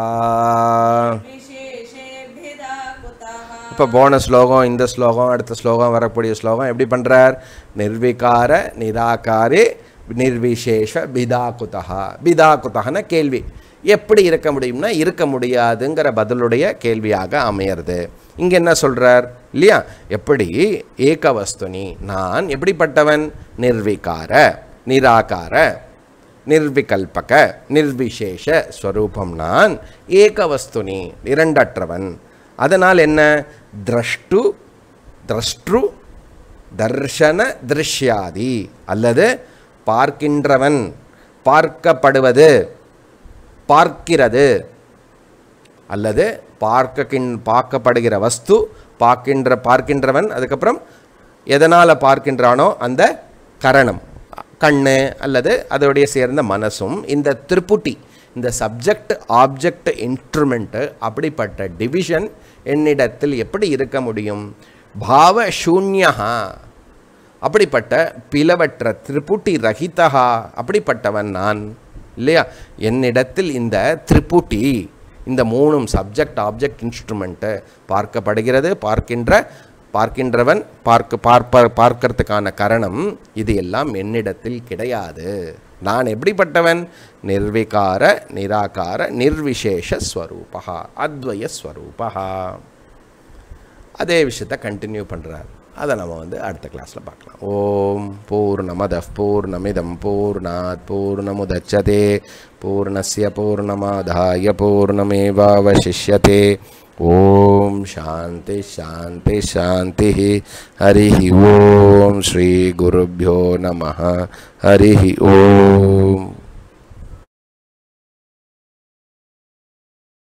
विशेषेभ्यदा कुतः இப்போ போன ஸ்லோகம் இந்த ஸ்லோகம் அடுத்த ஸ்லோகம் வரக்கூடிய ஸ்லோகம் எப்படி பண்ணுறார் நிர்விகார நிராகாரே நிர்விசேஷ பிதாகுதா பிதாகுதகன கேள்வி எப்படி இருக்க முடியும்னா இருக்க முடியாதுங்கிற பதிலுடைய கேள்வியாக அமையிறது இங்கே என்ன சொல்கிறார் இல்லையா எப்படி ஏகவஸ்துனி நான் எப்படிப்பட்டவன் நிர்விகார நிராகார நிர்விகல்பக நிர்விசேஷ ஸ்வரூபம் நான் ஏகவஸ்துனி இரண்டற்றவன் அதனால் என்ன திரஷ்டு திரஷ்டு தர்ஷன திருஷ்யாதி அல்லது பார்க்கின்றவன் பார்க்கப்படுவது பார்க்கிறது அல்லது பார்க்கின் பார்க்கப்படுகிற வஸ்து பார்க்கின்ற பார்க்கின்றவன் அதுக்கப்புறம் எதனால் பார்க்கின்றானோ அந்த கரணம் கண்ணு அல்லது அதோடைய சேர்ந்த மனசும் இந்த திருப்புட்டி இந்த சப்ஜெக்ட் ஆப்ஜெக்ட் இன்ஸ்ட்ருமெண்ட்டு அப்படிப்பட்ட டிவிஷன் என்னிடத்தில் எப்படி இருக்க முடியும் பாவ சூன்யா அப்படிப்பட்ட பிளவற்ற திரிபுட்டி ரஹிதா அப்படிப்பட்டவன் நான் இல்லையா என்னிடத்தில் இந்த திரிபுட்டி இந்த மூணும் சப்ஜெக்ட் ஆப்ஜெக்ட் இன்ஸ்ட்ருமெண்ட்டு பார்க்கப்படுகிறது பார்க்கின்ற பார்க்கின்றவன் பார்க்க பார்ப்ப பார்க்கறதுக்கான கரணம் இது எல்லாம் என்னிடத்தில் கிடையாது நான் எப்படிப்பட்டவன் நிர்விகார நிராகார நிர்விசேஷ ஸ்வரூபா அத்வய ஸ்வரூபா அதே விஷயத்தை கண்டினியூ பண்ணுறார் அதை நம்ம வந்து அடுத்த கிளாஸில் பார்க்கலாம் ஓம் பூர்ணமத பூர்ணமிதம் பூர்ணாத் பூர்ணமுதச்சதே பூர்ணஸ்ய பூர்ணமாதாய பூர்ணமேவாவசிஷ்யதே ஓம் சாந்தி சாந்தி சாந்தி ஹரி ஓம் ஸ்ரீ குருभ्यो நம ஹரி ஓம்